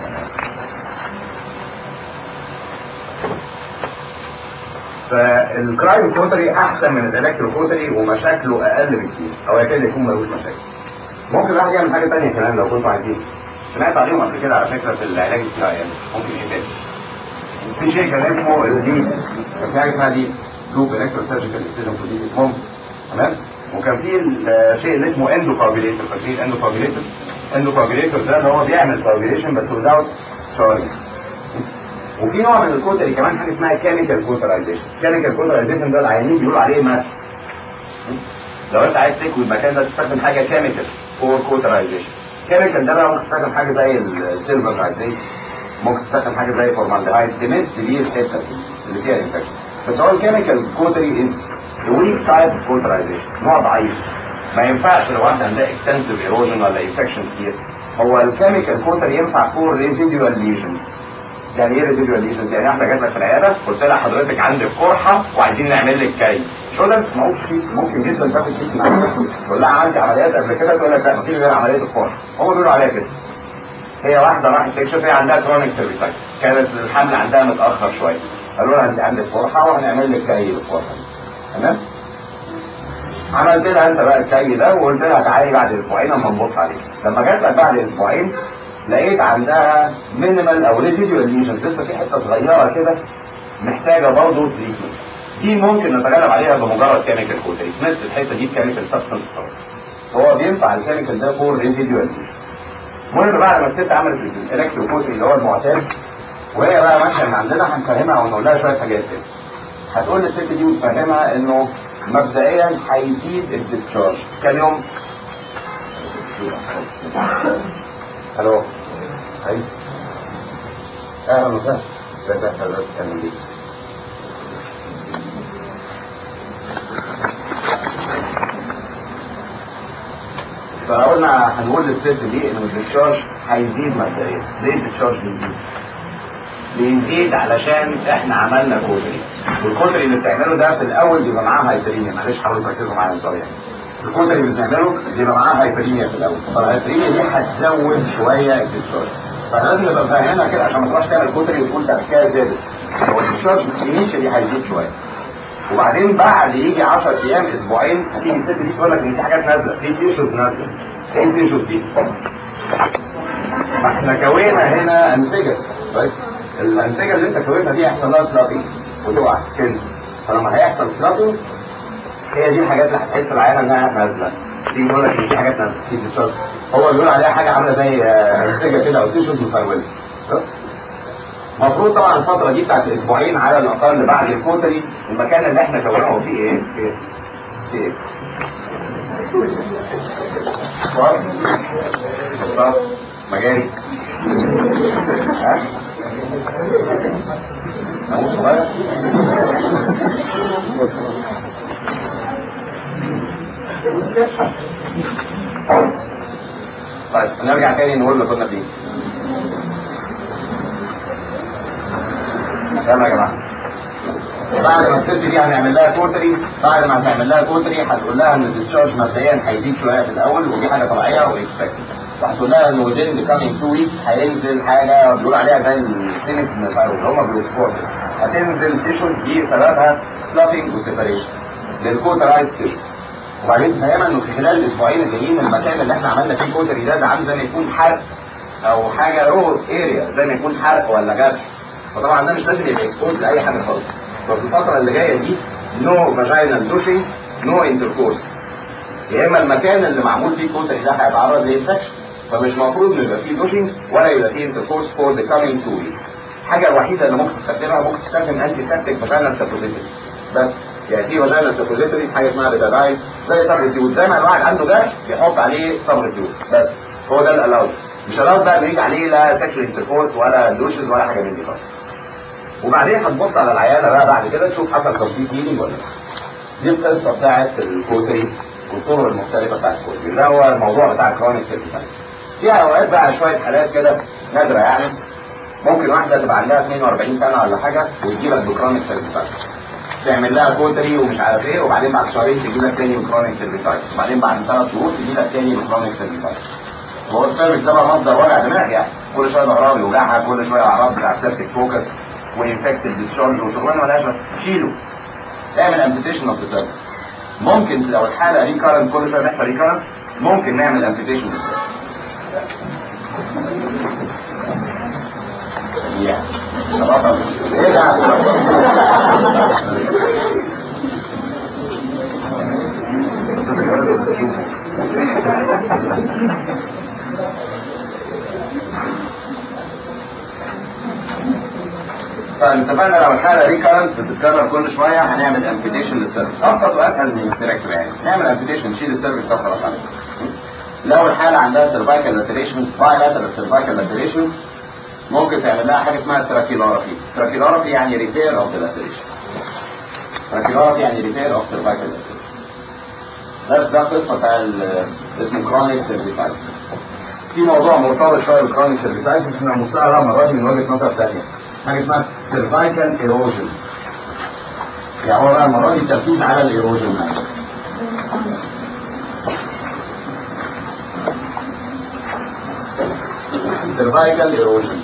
فالكرايم كوتري احسن من الالكتروكوتري ومشاكله اقل بكتير او يكاد يكون ملوش مشاكل ممكن الواحد يعمل حاجه ثانيه كمان لو كنتوا عايزين سمعت عليهم قبل كده على فكره في العلاج الصناعي يعني ممكن ايه تاني في شيء كان اسمه الديب كان في حاجه اسمها ديب لوب الكترو سيرجيكال ديسيجن بروسيجر ممكن تمام وكان في الشيء اللي اسمه اندو كوابيليتور فاكرين اندو كوابيليتور اندو كوابيليتور ده اللي هو بيعمل كوابيليشن بس وزاوت شارج وفي نوع من الكوتري كمان حاجه اسمها كيميكال كوترايزيشن كيميكال كوترايزيشن ده العيانين بيقولوا عليه ماس لو انت عايز تكوي المكان ده تستخدم حاجه كيميكال فور كوترايزيشن كيميكال ده بقى ممكن تستخدم حاجه زي السيلفر نايتريت ممكن تستخدم حاجه زي فورمالدهايد تمس بيه الحته دي اللي فيها انفكشن بس هو الكيميكال كوتري از ويك تايب كوترايزيشن نوع ضعيف ما ينفعش لو واحد عندها اكستنسيف ايروجن ولا انفكشن كتير هو الكيميكال كوتري ينفع فور ريزيدوال ليجن يعني ايه ريزيدوال ليجن يعني واحده جات لك في العياده قلت لها حضرتك عندك قرحه وعايزين نعمل لك كي شو ده ما هو شيء ممكن جدا تاخد شيء من عندك تقول لها عملتي عمليات قبل كده تقول لك لا مفيش غير عمليه القرحه هم بيقولوا عليها كده هي واحده راحت تكشف هي عندها كرونيك سيرفيسايتس كانت الحمل عندها متاخر شويه قالوا لها انت عندك قرحه وهنعمل لك كي للقرحه تمام عملت لها انت بقى الكي ده وقلت لها تعالي بعد اسبوعين اما نبص عليك لما جت لك بعد اسبوعين لقيت عندها مينيمال او ريزيديوال ليجن لسه في حته صغيره كده محتاجه برضه تريتمنت دي ممكن نتغلب عليها بمجرد كيميكال كوتري نفس الحته دي كيميكال سبستنس هو بينفع الكيميكال ده فور ريزيديوال ليجن المهم بعد ما الست عملت الالكترو كوتري اللي هو المعتاد وهي بقى ماشيه من عندنا هنفهمها ونقول لها شويه حاجات كده هتقول للست دي وتفهمها انه مبدئيا هيزيد الديسشارج كام يوم؟ الو ايوه اهلا وسهلا ازيك يا حضرتك اهلا بيك فقلنا هنقول للست دي ان الديسشارج هيزيد مبدئيا ليه الديسشارج بيزيد؟ بيزيد علشان احنا عملنا كوتري والكوتري اللي بتعمله ده في الاول بيبقى معاه هايبريميا معلش حاولوا تركزوا معايا بطريقه الكوتري اللي بنعمله بيبقى معاه هايبريميا في الاول فالهايبريميا دي هتزود شويه الديسشارج فلازم نبقى فاهمينها كده عشان ما تروحش تعمل كوتري وتقول ده الحكايه زادت هو الديسشارج انيشالي هيزيد شويه وبعدين بعد يجي 10 ايام اسبوعين هتيجي الست دي تقول لك ان في حاجات نازله في تيشوز نازله ايه التيشوز دي؟ ما احنا كوينا هنا انسجه كويس الانسجه اللي انت كونها دي هيحصل لها سلابينج وتقع كده فلما هيحصل سلابينج هي دي الحاجات اللي هتحس العيانه انها نازله دي بيقول لك ان في حاجات نازله في ديسشارج هو بيقول عليها حاجه عامله زي انسجه كده او تيشوز مفروله المفروض طبعا الفتره دي بتاعت الاسبوعين على الاقل بعد الكوتري المكان اللي احنا كوناه فيه ايه؟ فيه فيه ايه؟ صور صور مجاري ها؟ ناموس صغير طيب نرجع تاني نقول اللي كنا فيه يلا يا جماعه بعد ما الست دي هنعمل لها كوتري بعد ما هتعمل لها كوتري هتقول لها ان الديسشارج مبدئيا هيزيد شويه في الاول ودي حاجه طبيعيه واكسبكتد وهتقول لها ان within the coming two weeks هينزل حاجه بيقول عليها زي الكلينكس اللي هم بيوصفوها كده هتنزل تيشوز دي سببها سلافينج وسيبريشن للكوترايز تيشو وبعدين تفهمها انه في خلال الاسبوعين الجايين المكان اللي احنا عملنا فيه كوتري ده ده عامل زي ما يكون حرق او حاجه رو اريا زي ما يكون حرق ولا جرح فطبعا ده مش لازم يبقى اكسبوز لاي حاجه خالص ففي الفتره اللي جايه دي نو فاجينال دوشنج نو انتركورس يا اما المكان اللي معمول فيه كوتري ده هيتعرض لانفكشن فمش المفروض انه يبقى فيه دوشنج ولا يبقى فيه انتركورس فور ذا كامينج تو ويكس الحاجه الوحيده اللي ممكن تستخدمها ممكن تستخدم انتي سيبتيك فاجينال سابوزيتوريز بس يعني في فاجينال سابوزيتوريز حاجه اسمها بيتاداين زي صبغ ديود زي ما الواحد عنده جرح بيحط عليه صبغ ديود بس هو ده الالاود مش الاود بقى بيجي عليه لا سكشوال انتركورس ولا دوشز ولا حاجه من دي خالص وبعدين هتبص على العيانه بقى بعد كده تشوف حصل كومبليت هيلينج ولا لا دي القصه بتاعت الكوتري والطرق المختلفه بتاعت الكوتري ده هو الموضوع بتاع الكرونيك سيرفيسايتس فيها اوقات بقى شويه حالات كده نادره يعني ممكن واحده تبقى عندها 42 سنه ولا حاجه وتجي لك بكرونيك سيرفيسايتس تعمل لها كوتري ومش عارف ايه وبعدين بعد شهرين تجي لك تاني بكرونيك سيرفيسايتس وبعدين بعد ثلاث شهور تجي لك تاني بكرونيك سيرفيسايتس هو السيرفيس ده بقى مصدر وجع دماغ يعني كل شويه ظهرها بيوجعها كل شويه اعراض بتاع سيرتك فوكس وانفكتد ديسشارج وشغلانه مالهاش بس شيله اعمل امبيتيشن اوف ذا ممكن لو الحاله ريكارنت كل شويه بيحصل ريكارنس ممكن نعمل امبيتيشن للسيرفيس ايه ده طيب اتفقنا لو الحاله ريكارنت بتتكرر كل شويه هنعمل امبيتيشن للسيرفكس ابسط واسهل من الاستراكتور يعني نعمل امبيتيشن نشيل السيرفكس ده خلاص على كده. لو الحاله عندها سيرفايكال لاسيريشن بايلاترال سيرفايكال لاسيريشن ممكن تعمل لها حاجه اسمها تراكيلورافي تراكيلورافي يعني ريبير اوف ذا لاسيريشن تراكيلورافي يعني ريبير اوف سيرفايكال لاسيريشن بس ده قصه بتاع ال- اسمه كرونيك سيرفيسايتس في موضوع مرتبط شويه بالكرونيك سيرفيسايتس احنا هنبص لها المره دي من وجهه نظر ثانيه حاجه اسمها سيرفايكال ايروجن يعني هو بقى المره دي التركيز على الايروجن يعني. سيرفايكال ايروجن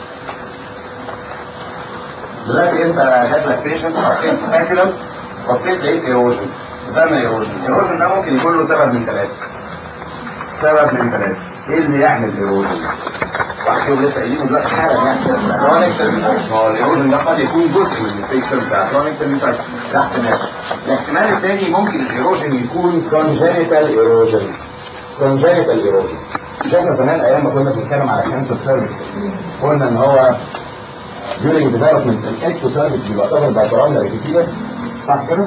دلوقتي انت جات لك بيشنت حطيت سباكولم بصيت لقيت ايروجن ده ايروجن الايروجن ده ممكن يكون له سبب من ثلاثه سبب من ثلاثه ايه اللي يعمل ايروجن؟ واحد فيهم لسه قايلينه دلوقتي حالا يعني كرونيك سيرفيسايتس هو الايروجن ده قد يكون جزء من البيكتشر بتاع كرونيك سيرفيسايتس ده احتمال الاحتمال الثاني ممكن الايروجن يكون كونجينيتال ايروجن كونجينيتال ايروجن مش احنا زمان ايام ما كنا بنتكلم على كانسر سيرفيس قلنا ان هو during development الاكتو سيرفيس بيبقى كفر باي كورونا كتير صح كده؟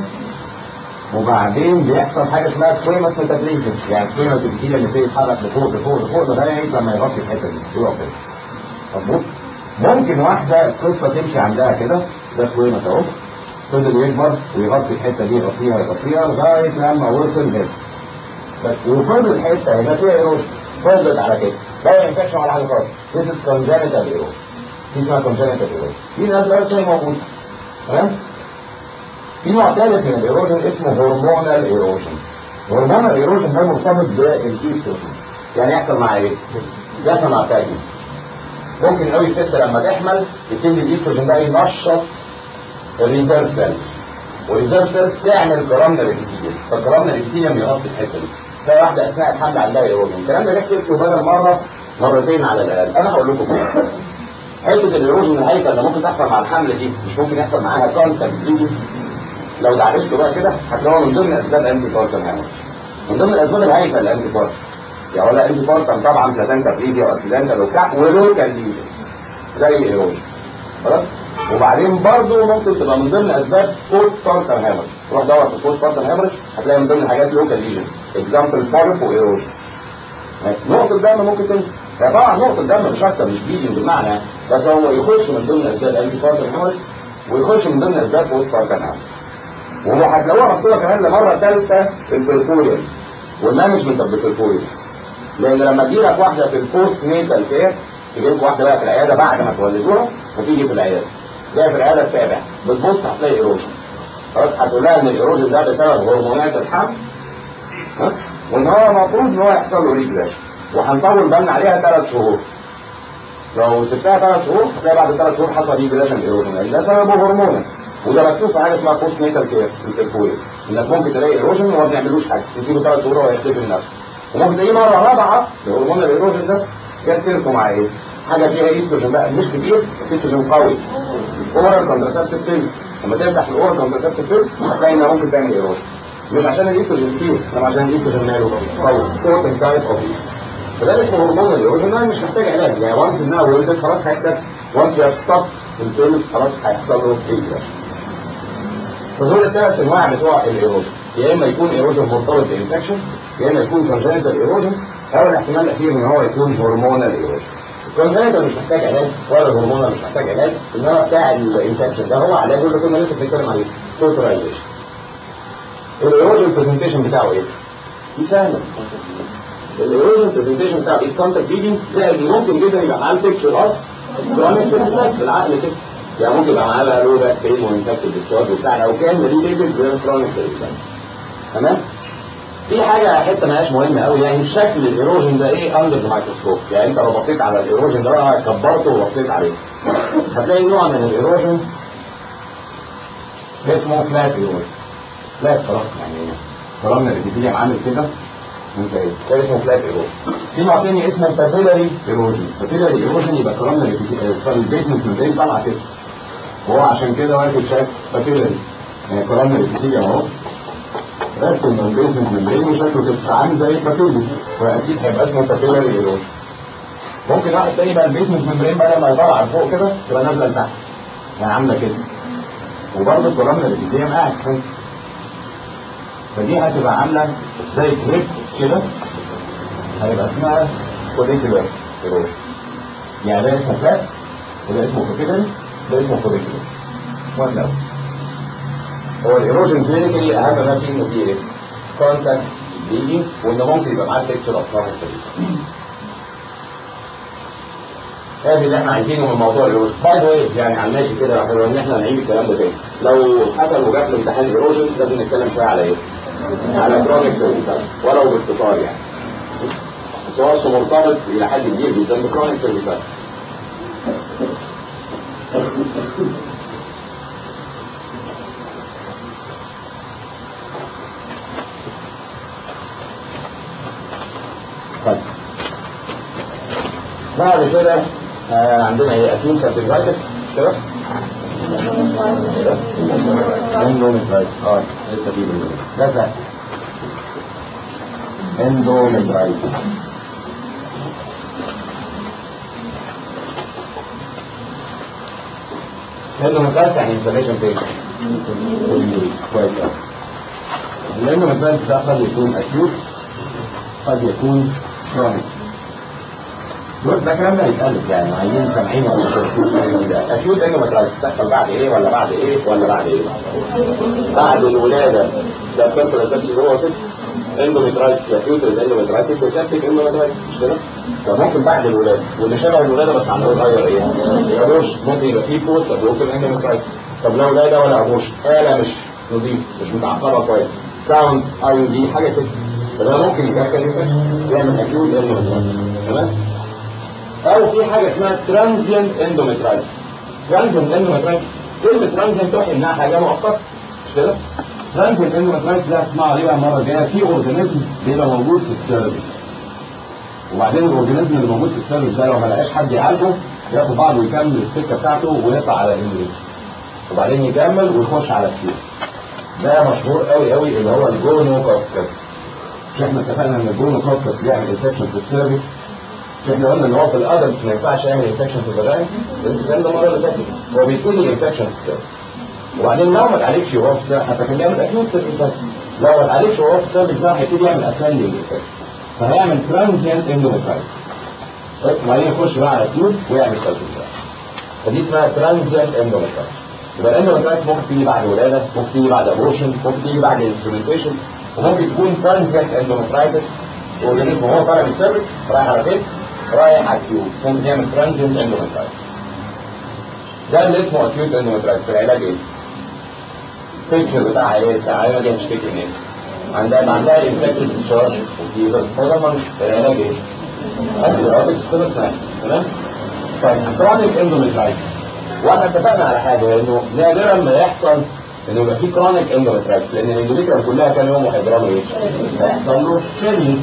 وبعدين بيحصل حاجه اسمها سكويمس ميتابليزم يعني سكويمس الكتير اللي فيه يتحرك لفوق لفوق لفوق لغايه لما يغطي الحته دي يبقى كده مظبوط؟ ممكن واحده القصه تمشي عندها كده ده سكويمس اهو فضل يكبر ويغطي الحته دي يغطيها يغطيها لغايه لما وصل هنا بس وفضل الحته هنا فيها ايروجن فضلت على كده لا انفكشن ولا حاجه خالص This is congenital erosion دي اسمها congenital erosion دي ناس بقى شيء موجود تمام في نوع ثالث من الايروجن اسمه هرمونال ايروجن هرمونال ايروجن ده مرتبط بالايستروجين يعني يحصل مع ايه؟ يحصل مع التاجنس ممكن قوي الست لما تحمل يبتدي الايستروجين ده ينشط الريزيرف سيلز والريزيرف سيلز تعمل كرامنا ريبيتيليوم فالكرامنا ريبيتيليوم يغطي الحته دي تلاقي واحده اثناء الحمل عندها ايروجن الكلام ده جت سيرته بدل مره مرتين على الاقل انا هقول لكم حته الايروجن الهيكل اللي ممكن تحصل مع الحمل دي مش ممكن يحصل معاها كونتاكت بليدنج لو دعبسته بقى كده هتلاقوها من ضمن اسباب انتي بارتم هامش من ضمن الاسباب الهايفه الانتي بارتم يعني ولا انتي بارتم طبعا بلازنتا بريفيا واكسيدنتال وبتاع ولوكال ليجن زي الايروجن خلاص وبعدين برضه ممكن تبقى من ضمن اسباب بوست بارتم هامش روح دور في بوست بارتم هامش هتلاقي من ضمن الحاجات لوكال ليجن اكزامبل بارف وايروجن نقطة دم ممكن تنزل يعني طبعا نقطة دم مش أكتر مش بيجي بالمعنى يعني. بس هو يخش من ضمن أسباب أنتي بارتم هامش ويخش من ضمن أسباب بوست بارتم هامش وهتلاقوها مكتوبه كمان لمره ثالثه في البرفوريال والمانجمنت اوف البرفوريال لان لما تجي لك واحده في البوست نيتال كير تجي لك واحده بقى في العياده بعد ما تولدوها وتيجي في العياده جايه في العياده تتابع بتبص هتلاقي ايروجن خلاص هتقول لها ان الايروجن ده بسبب هرمونات الحمل ها؟ وان هو المفروض ان هو يحصل له ريجلاش وهنطول بالنا عليها ثلاث شهور لو سبتها ثلاث شهور هتلاقي بعد ثلاث شهور حصل ريجلاش ايروجن لان ده سببه هرمونات وده مكتوب في حاجه اسمها بوست نيتال كير في التلفويه انك ممكن تلاقي ايروجن وما بنعملوش حاجه نسيبه ثلاث شهور وهو يختفي من نفسه وممكن تلاقيه مره رابعه الهرمون الايروجن ده جت سيرته مع ايه؟ حاجه فيها ايستروجين بقى مش كتير ايستروجين قوي الاورال كونتراسبتيف بيل لما تفتح الاورال كونتراسبتيف بيل هتلاقي انها ممكن تعمل ايروجن مش عشان الايستروجين كتير انما عشان الايستروجين ماله قوي سورتن تايب اوف فده اسمه هرمون الايروجن ده مش محتاج علاج يعني وانس انها ولدت خلاص هيحصل وانس يا ستوب البيلز خلاص هيحصل له ريجلاش فدول الثلاث انواع بتوع الايروجن يا اما يكون ايروجن مرتبط بانفكشن يا اما يكون كونجنتال ايروجن او الاحتمال الاخير ان هو يكون هرمونال ايروجن الكونجنتال مش محتاج علاج ولا الهرمونال مش محتاج علاج انما بتاع الانفكشن ده هو علاج اللي كنا لسه بنتكلم عليه توترايزيشن الايروجن برزنتيشن بتاعه ايه؟ دي سهله الايروجن برزنتيشن بتاعه ايه كونتاكت بيدنج زائد ممكن جدا يبقى معاه البيكتشر اوف كرونيك سيرفيسايتس بالعقل كده يعني ممكن يبقى معاه بقى لو باك بين وانفكتد ديسشارج وبتاع لو كان ريليتد بالكرونيك سيرفيسايتس تمام في حاجه حته مالهاش مهمه قوي يعني شكل الايروجن ده ايه اندر الميكروسكوب يعني انت لو بصيت على الايروجن ده بقى كبرته وبصيت عليه هتلاقي نوع من الايروجن اسمه فلات ايروجن فلات خلاص يعني طالما الابيثيليوم عامل كده انت ايه ده اسمه فلات ايروجن في نوع تاني اسمه بابيلاري ايروجن بابيلاري ايروجن يبقى كلامنا البيزمنت ممبرين طالعه كده وهو عشان كده واخد شكل بابيلاري يعني كلامنا الابيثيليوم اهو رسم من البيزمنت ممبرين وشكله كده عامل زي البابيلي واكيد هيبقى اسمه بابيلاري ايروجن ممكن واحد تاني بقى البيزمنت ممبرين بقى لما يطلع لفوق كده تبقى نازله لتحت يعني عامله كده وبرضه الكولومنا الابيثيليوم قاعد كده فدي هتبقى عامله زي كريب كده هيبقى اسمها كوليكولار ايروجن يعني ده اسمه فلات وده اسمه كوتيكال ده اسمه كوليكولار مهم قوي هو الايروجن كلينيكالي اهم ما فيه انه فيه ايه؟ كونتاكت بليدنج وانه ممكن يبقى معاه تكتشر اوف نورمال هذه اللي احنا عايزينه من الموضوع الايروجن باي ذا واي يعني على الماشي كده حلو ان احنا نعيد الكلام ده تاني لو حصل وجات له امتحان الايروجن لازم نتكلم شويه على ايه؟ على كرونيك سيرفيسات ولو باختصار يعني بس هو اصله مرتبط الى حد كبير جدا بكرونيك سيرفيسات طيب بعد كده آه عندنا ايه اكيد سيرفيسايتس كده اندوميترايتس اه لسه في ده سهل اندوميترايتس اندوميترايتس يعني انفلاميشن فين؟ كويس قوي الاندوميترايتس ده قد يكون اكيوت قد يكون كرونيك دول ده كلام ده يتقلب يعني عايزين سامعين ولا اكيوت اندوميترايتس تحصل بعد ايه ولا بعد ايه ولا بعد ايه؟ بعد الولاده ده بتحصل اساسي هو كده اندوميترايتس اكيوت اندوميترايتس وسبتك اندوميترايتس مش كده؟ فممكن بعد الولاده واللي شبه الولاده بس عنده صغير ايه؟ ابوش ممكن يبقى فيه بوست ابوكل اندوميترايتس طب لو ولاده ولا ابوش آلة مش نظيف مش متعقبه كويس ساوند اي دي حاجه كده فده ممكن يتاكل يعمل اكيوت اندوميترايتس تمام؟ او في حاجه اسمها ترانزيانت اندوميترايتس ترانزيانت اندوميترايتس كلمه ترانزيانت توحي انها حاجه مؤقته مش كده؟ ترانزيانت اندوميترايتس ده هتسمعوا عليها المره الجايه في اورجانيزم بيبقى موجود في السيرفكس وبعدين الاورجانيزم اللي موجود في السيرفكس ده لو ما لقاش حد يعالجه ياخد بعضه ويكمل السكه بتاعته ويطلع على الانجليزي وبعدين يكمل ويخش على الكيوت ده مشهور قوي قوي اللي هو الجونوكوكس مش احنا اتفقنا ان الجونوكوكس بيعمل انفكشن في السيرفكس مش احنا قلنا ان هو في الادلت ما ينفعش يعمل انفكشن في البدايه الكلام ده المره اللي فاتت هو بيبتدي انفكشن في السيرفكس وبعدين لو ما اتعالجش وهو في السيرفكس حتى كان بيعمل اكيوت في الانفكشن لو ما اتعالجش وهو في السيرفكس ده هيبتدي يعمل اسندنج انفكشن فهيعمل ترانزيانت اندوميترايتس وبعدين يخش بقى على اكيوت ويعمل سيرفكس فدي اسمها ترانزيانت اندوميترايتس يبقى الاندوميترايتس ممكن تيجي بعد ولاده ممكن تيجي بعد ابورشن ممكن تيجي بعد انسترومنتيشن وممكن تكون ترانزيانت اندوميترايتس اورجانيزم وهو طالع من السيرفكس رايح على فين؟ رايح على الكيوت ممكن يعمل ترانزيانت اندوميترايتس ده اللي اسمه اكيوت اندوميترايتس العلاج ايه؟ الفكر بتاعها ايه؟ ساعات ما جاش فكر ايه؟ عندها عندها انفكتد ديشارج وفيفر طبعا العلاج ايه؟ انتي تمام؟ طيب كرونيك اندوميترايتس واحنا اتفقنا على حاجه انه نادرا ما يحصل انه يبقى في كرونيك اندوميترايتس لان الاندوميتريال كلها كام يوم وهيجرى له ايه؟ هيحصل له شيلنج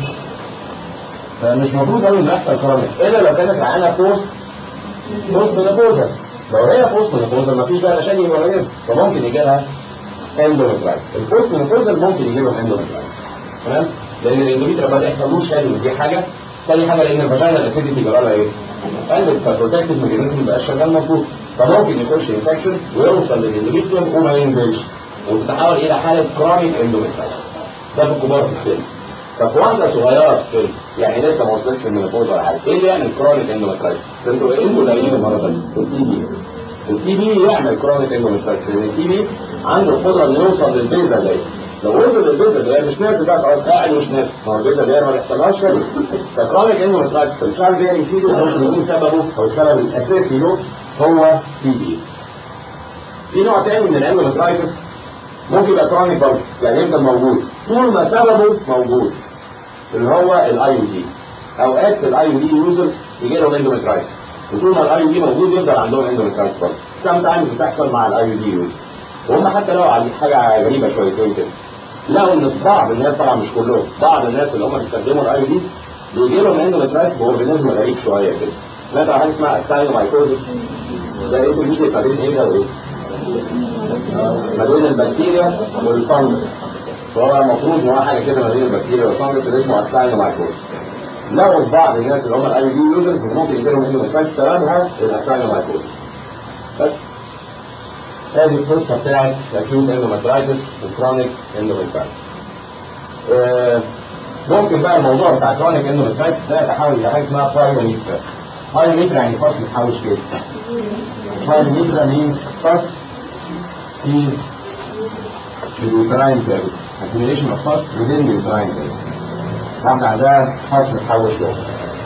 فمش المفروض قوي انه يحصل كرونيك الا لو كانت معانا بوست بوست مينوبوزا لو هي بوست مينوبوزا مفيش بقى لا شيلنج ولا غيره فممكن يجي لها اندوميترايتس البوست مينوبوزا ممكن يجي لهم اندوميترايتس تمام؟ لان الاندوميتريال ما يحصلوش شيلنج دي حاجه تاني حاجه لان الفاجينا الاسيديتي جرى لها ايه؟ قلت فالبروتكتيف ميكانيزم ما بقاش شغال مظبوط فممكن يخش انفكشن ويوصل للاندوميتريوم وما ينزلش وتتحول الى حاله كرونيك اندوميترايتس ده في الكبار في السن طب واحده صغيره في السن يعني لسه ما وصلتش المينوبوز ولا حاجه ايه اللي يعمل كرونيك اندوميترايتس؟ انتوا ايه انتوا قايلين المره اللي التي بي التي بي يعمل كرونيك اندوميترايتس لان التي بي عنده القدره انه يوصل للبيزا دي لو وصل للبيزا اللي هي مش نازل بقى خلاص قاعد مش نازل ما هو البيزا اللي هي ما بيحصلهاش كده فكرونيك اندوميترايتس مش عارف يعني فيه ممكن يكون سببه او السبب الاساسي له هو تي بي في نوع تاني من الاندوميترايتس ممكن يبقى كرونيك برضه يعني يفضل موجود طول ما سببه موجود اللي هو الاي دي اوقات الاي دي يوزرز يجي لهم اندوميترايتس وطول ما الاي دي موجود يفضل عندهم اندوميترايتس برضه سام تايمز بتحصل مع الاي دي يوزرز وهم حتى لو على حاجه غريبه شويتين كده لقوا ان في بعض الناس طبعا مش كلهم بعض الناس اللي هم بيستخدموا الاي دي بيجي لهم اندوميترايتس باورجانيزم غريب شويه كده سمعت عن حاجه اسمها اكتاينومايكوزس ده ايه اللي ما بين ايه وايه؟ ما بين البكتيريا والفنجس فهو المفروض ان هو حاجه كده ما بين البكتيريا والفنجس اللي اسمه اكتاينومايكوزس لقوا في بعض الناس اللي هم الاي دي يوزرز ممكن يجي لهم اندوميترايتس سببها الاكتاينومايكوزس بس هذه القصه بتاعت اكيوت اندومترايتس وكرونيك اندومترايتس آه، ممكن بقى الموضوع بتاع كرونيك اندومترايتس ده يتحول الى حاجه اسمها بايوميترا بايوميترا يعني فصل متحوش كده بايوميترا مين فصل في اليوتراين كده accumulation of pus within the uterine cavity واحدة عندها فصل متحوش جوه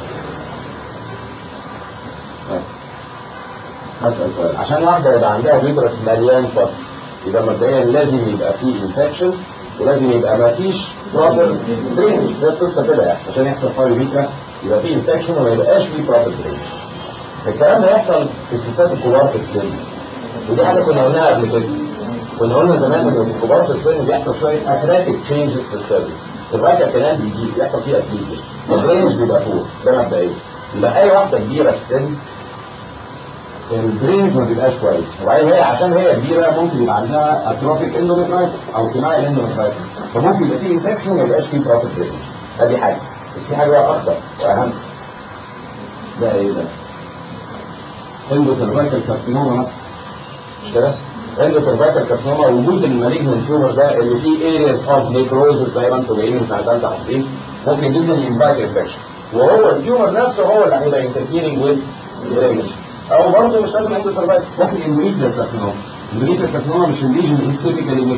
هسأل سؤال عشان واحدة يبقى عندها فيترس مليان فصل يبقى مبدئيا لازم يبقى فيه انفكشن ولازم يبقى ما فيش بروبر درينج ده القصة كده يعني عشان يحصل فايو فيترا يبقى فيه انفكشن وما يبقاش فيه بروبر درينج الكلام ده يحصل في الستات الكبار في السن ودي حاجة كنا قلناها قبل كده كنا قلنا زمان ان في الكبار في السن بيحصل شوية اثراتيك تشينجز في السيرفيس الراجع كمان بيجي بيحصل فيه اتليزيا الدرينج بيبقى فوق ده مبدئيا يبقى اي واحدة كبيرة في السن البرينج ما بيبقاش كويس وبعدين هي عشان هي كبيره ممكن يبقى عندها اتروفيك اندوميترايتس او سماعي اندوميترايتس فممكن يبقى فيه انفكشن ما يبقاش فيه بروفيت برينج ادي حاجه بس في حاجه بقى اخطر واهم ده ايه ده؟ اندوسيرفايكال كارسينوما مثلا مش كده؟ اندوسيرفايكال كارسينوما وجود المالجنت تيومر ده اللي فيه ارياز اوف نيكروزس زي ما انتم جايين من سنه ثالثه حافظين ممكن جدا ينفايت انفكشن وهو التيومر نفسه هو اللي هيبقى انترفيرنج وذ درينج او برضه مش لازم عنده سرفايف ممكن اندوميتريال كارسينوما اندوميتريال كارسينوما مش الليجن از تيبيكالي